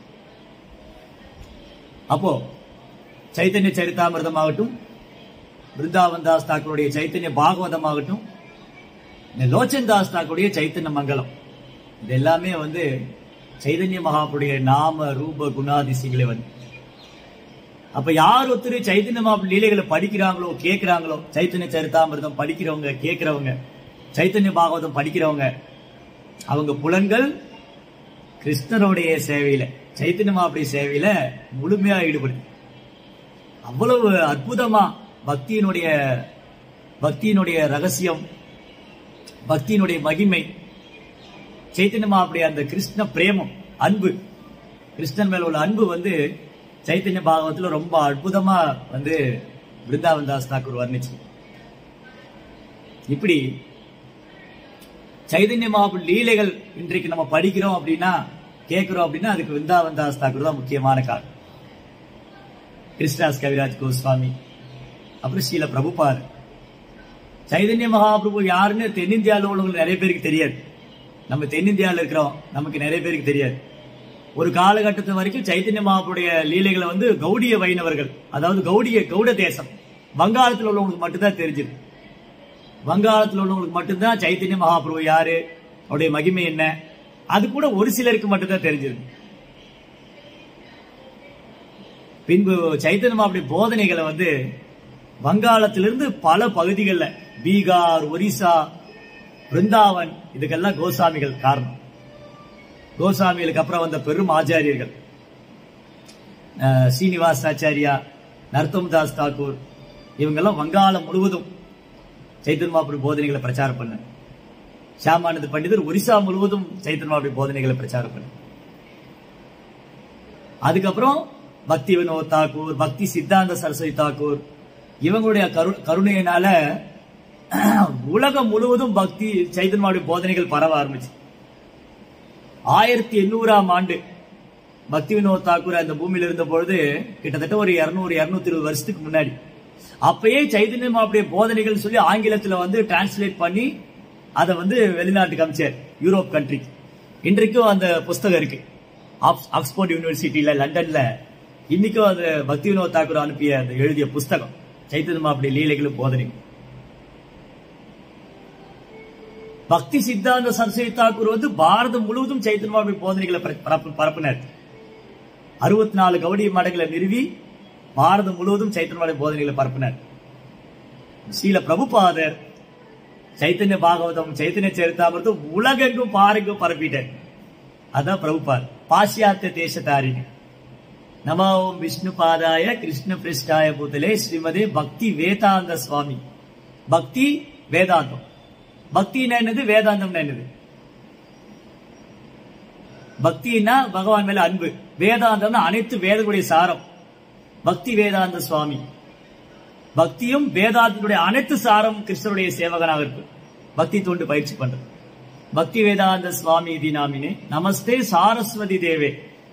அப்போ சைத்தன்ய சரிதாமிரதமாகட்டும் பிருந்தாவன் தாஸ் தாக்கூருடைய சைத்தன்ய பாகவதமாகட்டும் இந்த லோச்சன் தாஸ் தாக்கூருடைய சைத்தன்ய மங்கலம் இது எல்லாமே வந்து சைதன்ய மகாபுடைய நாம ரூப குணாதிசயங்களை வந்து அப்ப யார் ஒருத்தர் சைத்தன்ய மாப்பிள்ளை லீலைகளை படிக்கிறாங்களோ கேட்கிறாங்களோ சைத்தன்ய சரிதாமிர்தம் படிக்கிறவங்க கேட்கிறவங்க சைத்தன்ய பாகவதம் படிக்கிறவங்க அவங்க புலன்கள் கிருஷ்ணருடைய சேவையில சைத்தன்ய மாப்பிள்ளை சேவையில முழுமையா ஈடுபடுது அவ்வளவு அற்புதமா பக்தியினுடைய பக்தியினுடைய ரகசியம் பக்தியினுடைய மகிமை சைத்தன்ய மாப்பிள்ளை அந்த கிருஷ்ண பிரேமம் அன்பு கிருஷ்ணன் மேல உள்ள அன்பு வந்து சைத்தன்ய பாகவத்துல ரொம்ப அற்புதமா வந்து பிருந்தாவன் தாஸ் தாக்கூர் வர்ணிச்சு இப்படி சைதன்ய மாப்பிள்ளை லீலைகள் இன்றைக்கு நம்ம படிக்கிறோம் அப்படின்னா கேட்கிறோம் அப்படின்னா அதுக்கு விருந்தாவன் தாஸ் தாக்கூர் தான் முக்கியமான காரணம் கிருஷ்ணாஸ் கவிராஜ் கோஸ்வாமி அப்புறம் ஸ்ரீல பிரபுபார் சைதன்ய மகாபிரபு யாருன்னு தென்னிந்தியாவில் உள்ளவங்களுக்கு நிறைய பேருக்கு தெரியாது நம்ம தென்னிந்தியாவில் இருக்கிறோம் நமக்கு நிறைய பேருக்கு தெரியாது ஒரு காலகட்டத்து வரைக்கும் சைத்தன்ய மகாபுடைய லீலைகளை வந்து கௌடிய வைணவர்கள் அதாவது கௌடிய கௌட தேசம் வங்காளத்தில் உள்ளவங்களுக்கு மட்டும்தான் தெரிஞ்சது வங்காளத்தில் உள்ளவங்களுக்கு மட்டும்தான் சைத்தன்ய மகாபிரபு யாரு அவருடைய மகிமை என்ன அது கூட ஒரு சிலருக்கு மட்டும்தான் தெரிஞ்சது பின்பு சைத்தன்ய மகாபுடைய போதனைகளை வந்து வங்காளத்திலிருந்து பல பகுதிகளில் பீகார் ஒரிசா பிருந்தாவன் இதுக்கெல்லாம் கோசாமிகள் காரணம் கோசாமிகளுக்கு அப்புறம் வந்த பெரும் ஆச்சாரியர்கள் அஹ், சீனிவாஸ் ஆச்சாரியா நர்த்தம் தாஸ் தாக்கூர் இவங்கெல்லாம் வங்காளம் முழுவதும் சைத்தன்ய மகாபுரி போதனைகளை பிரச்சாரம் பண்ண ஷியாமானந்த பண்டிதர் ஒரிசா முழுவதும் சைத்தன்ய மகாபுரி போதனைகளை பிரச்சாரம் பண்ண அதுக்கப்புறம் பக்தி வினோத் தாக்கூர் பக்தி சித்தாந்த சரஸ்வதி தாக்கூர் இவங்களுடைய கரு கருணையினால உலகம் முழுவதும் பக்தி சைத்தன்யாவுடைய போதனைகள் பரவ ஆரம்பிச்சு ஆயிரத்தி எண்ணூறாம் ஆண்டு பக்தி வினோத் தாக்கூர் அந்த பூமியில இருந்த பொழுது கிட்டத்தட்ட ஒரு இருநூறு இருநூத்தி இருபது வருஷத்துக்கு முன்னாடி அப்பயே சைதன்ய மாவுடைய போதனைகள் சொல்லி ஆங்கிலத்துல வந்து டிரான்ஸ்லேட் பண்ணி அதை வந்து வெளிநாட்டுக்கு அமைச்சார் யூரோப் கண்ட்ரி இன்றைக்கும் அந்த புஸ்தகம் இருக்கு ஆக்ஸ்- ஆக்ஸ்போர்ட் யூனிவர்சிட்டியில லண்டன்ல இன்னைக்கும் அது பக்தி வினோத் தாக்கூர் அனுப்பிய அந்த எழுதிய புஸ்தகம் சைத்தன்ய மாவுடைய லீலைகளும் போதனைகள் பக்தி சித்தாந்த சரஸ்வதி தாக்கூர் வந்து பாரதம் முழுவதும் சைத்தன்யாவுடைய போதனைகளை பர- பரப்பு- பரப்பினார் அறுபத்தி நாலு கௌடிய மடங்களை நிறுவி பாரதம் முழுவதும் சைத்தன்யாவுடைய போதனைகளை பரப்பினார் ஸ்ரீல பிரபுபாதர் சைத்தன்ய பாகவதம் சைத்தன்ய சரிதாமிரதம் உலகெங்கும் பாருங்கும் பரப்பிட்டார் அதான் பிரபுபாத் பாশ্চাত্য தேசத்தாரிணி நம ஓம் விஷ்ணு பாதாய கிருஷ்ண பிருஷ்டாய பூதலே ஸ்ரீமதே பக்தி வேதாந்த சுவாமி பக்தி வேதாந்தம் பக்தினா என்னது வேதாந்தம்னா என்னது பக்தினா பகவான் மேல அன்பு வேதாந்தம்னா அனைத்து வேதங்களுடைய சாரம் பக்தி வேதாந்த சுவாமி பக்தியும் வேதாந்தத்துடைய அனைத்து சாரம் கிருஷ்ணருடைய சேவகனாக இருக்கு பக்தி தொண்டு பயிற்சி பண்றது பக்தி வேதாந்த சுவாமி இதி நாமினே நமஸ்தே சாரஸ்வதி தேவே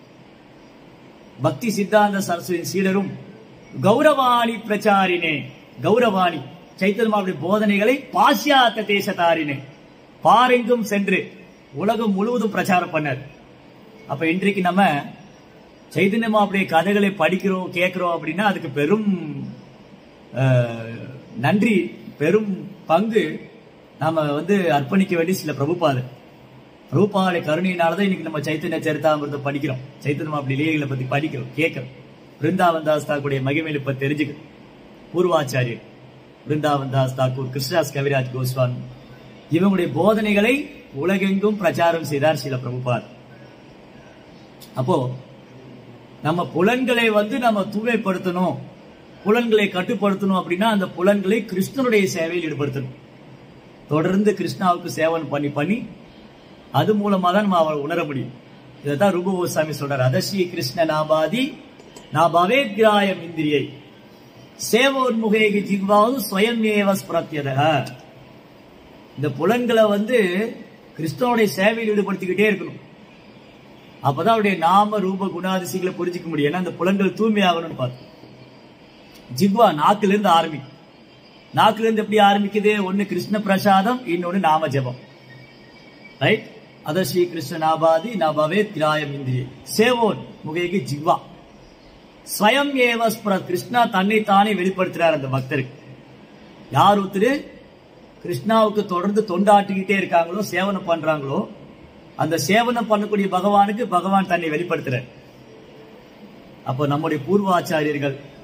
பக்தி சித்தாந்த சரஸ்வதி சீடரும் கௌரவாணி பிரச்சாரினே கௌரவாணி சைத்தன்மாவுடைய போதனைகளை பாശ്ചாத்த தேசத்தாரினே பாரெங்கும் சென்று உலகம் முழுவதும் பிரச்சாரம் பண்ணார் அப்ப இன்றைக்கு நம்ம சைதன்யமாவுடைய கதைகளை படிக்கிறோம் கேட்கிறோம் அப்படின்னா அதுக்கு பெரும் அஹ், நன்றி பெரும் பங்கு நாம வந்து அர்ப்பணிக்க வேண்டிய சில பிரபுபாதர் பிரபுபாவுடைய கருணையினாலதான் இன்னைக்கு நம்ம சைத்தன்ய சரிதாமிரதம் படிக்கிறோம் சைத்தன்யம் அப்படி லீலைகளை பத்தி படிக்கிறோம் கேட்கிறோம் பிருந்தாவன் தாஸ் தாக்குடைய மகிமையில இப்ப தெரிஞ்சுக்கிறோம் பூர்வாச்சாரியர் பிருந்தாவன் தாஸ் தாக்கூர் கிருஷ்ணதாஸ் கவிராஜ் கோஸ்வாமி இவங்களுடைய போதனைகளை உலகெங்கும் பிரச்சாரம் செய்தார் சில பிரபுபாத் அப்போ நம்ம புலன்களை வந்து நம்ம தூய்மைப்படுத்தணும் புலன்களை கட்டுப்படுத்தணும் அப்படின்னா அந்த புலன்களை கிருஷ்ணனுடைய சேவையில் ஈடுபடுத்தணும் தொடர்ந்து கிருஷ்ணாவுக்கு சேவன் பண்ணி பண்ணி அது மூலமா தான் நம்ம அவரை உணர முடியும் இதைத்தான் ரூப கோஸ்வாமி சொல்றார் அதஸ்ரீ கிருஷ்ண நாபாதி நாபாவே கிராயம் இந்திரியை சேவோன்முகேகி ஜிக்வாவது ஸ்வயம் ஏவ ஸ்பிரத்யதக இந்த புலன்களை வந்து கிறிஸ்தவனுடைய சேவையில் ஈடுபடுத்திக்கிட்டே இருக்கணும் அப்பதான் அவருடைய நாம ரூப குணாதிசயங்களை புரிஞ்சுக்க முடியும் ஏன்னா அந்த புலன்கள் தூய்மையாகணும்னு பார்த்து ஜிக்வா நாக்குல இருந்து ஆரம்பிக்கும் நாக்குல இருந்து எப்படி ஆரம்பிக்குது ஒண்ணு கிருஷ்ண பிரசாதம் இன்னொன்னு நாம ஜெபம் ரைட் அத ஸ்ரீ கிருஷ்ண நாபாதி நபவே திராயம் இந்திரிய சேவோன் முகேகி ஜிக்வா ஸ்வயம் ஏவ ஸ்புர கிருஷ்ணா தன்னை தானே வெளிப்படுத்துறார் அந்த பக்தருக்கு யார் ஒருத்தர் கிருஷ்ணாவுக்கு தொடர்ந்து தொண்டாட்டிக்கிட்டே இருக்காங்களோ சேவனம் பண்றாங்களோ அந்த சேவனம் பண்ணக்கூடிய பகவானுக்கு பகவான் தன்னை வெளிப்படுத்துறார் அப்போ நம்முடைய பூர்வாச்சாரியர்கள்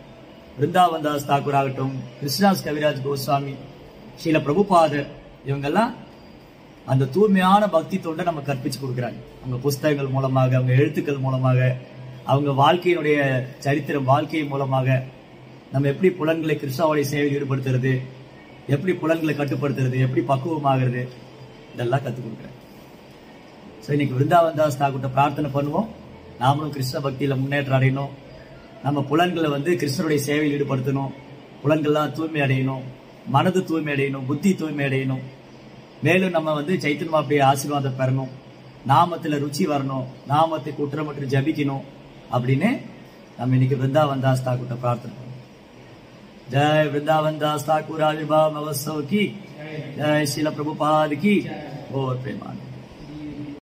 விருந்தாவன் தாஸ் தாக்கூர் ஆகட்டும் கிருஷ்ணாஸ் கவிராஜ் கோஸ்வாமி ஸ்ரீல பிரபுபாதர் இவங்கெல்லாம் அந்த தூய்மையான பக்தி தொண்டை நம்ம கற்பிச்சு கொடுக்குறாங்க அவங்க புஸ்தகங்கள் மூலமாக அவங்க எழுத்துக்கள் மூலமாக அவங்க வாழ்க்கையினுடைய சரித்திரம் வாழ்க்கை மூலமாக நம்ம எப்படி புலன்களை கிருஷ்ணாவுடைய சேவையில் ஈடுபடுத்துறது எப்படி புலன்களை கட்டுப்படுத்துறது எப்படி பக்குவமாகிறது இதெல்லாம் கற்றுக் கொடுக்குறேன் ஸோ இன்னைக்கு விருந்தாவன் தாஸ் தாக்கூட்ட பிரார்த்தனை பண்ணுவோம் நாமளும் கிருஷ்ண பக்தியில முன்னேற்றம் அடையணும் நம்ம புலன்களை வந்து கிருஷ்ணருடைய சேவையில் ஈடுபடுத்தணும் புலன்கள்லாம் தூய்மை அடையணும் மனது தூய்மை அடையணும் புத்தி தூய்மை அடையணும் மேலும் நம்ம வந்து சைத்தன்ய மாப்பிடைய ஆசீர்வாதம் பெறணும் நாமத்துல ருச்சி வரணும் நாமத்தை குற்றமற்று ஜபிக்கணும் அப்படின்னு நம்ம இன்னைக்கு விருந்தாவன் தாஸ் தாக்கூட்ட பிரார்த்தனை பண்ணுவோம் जय वृंदावन दास ठाकुर आविर्भाव महोत्सव की जय शिला प्रभुपाद की और प्रेमानंद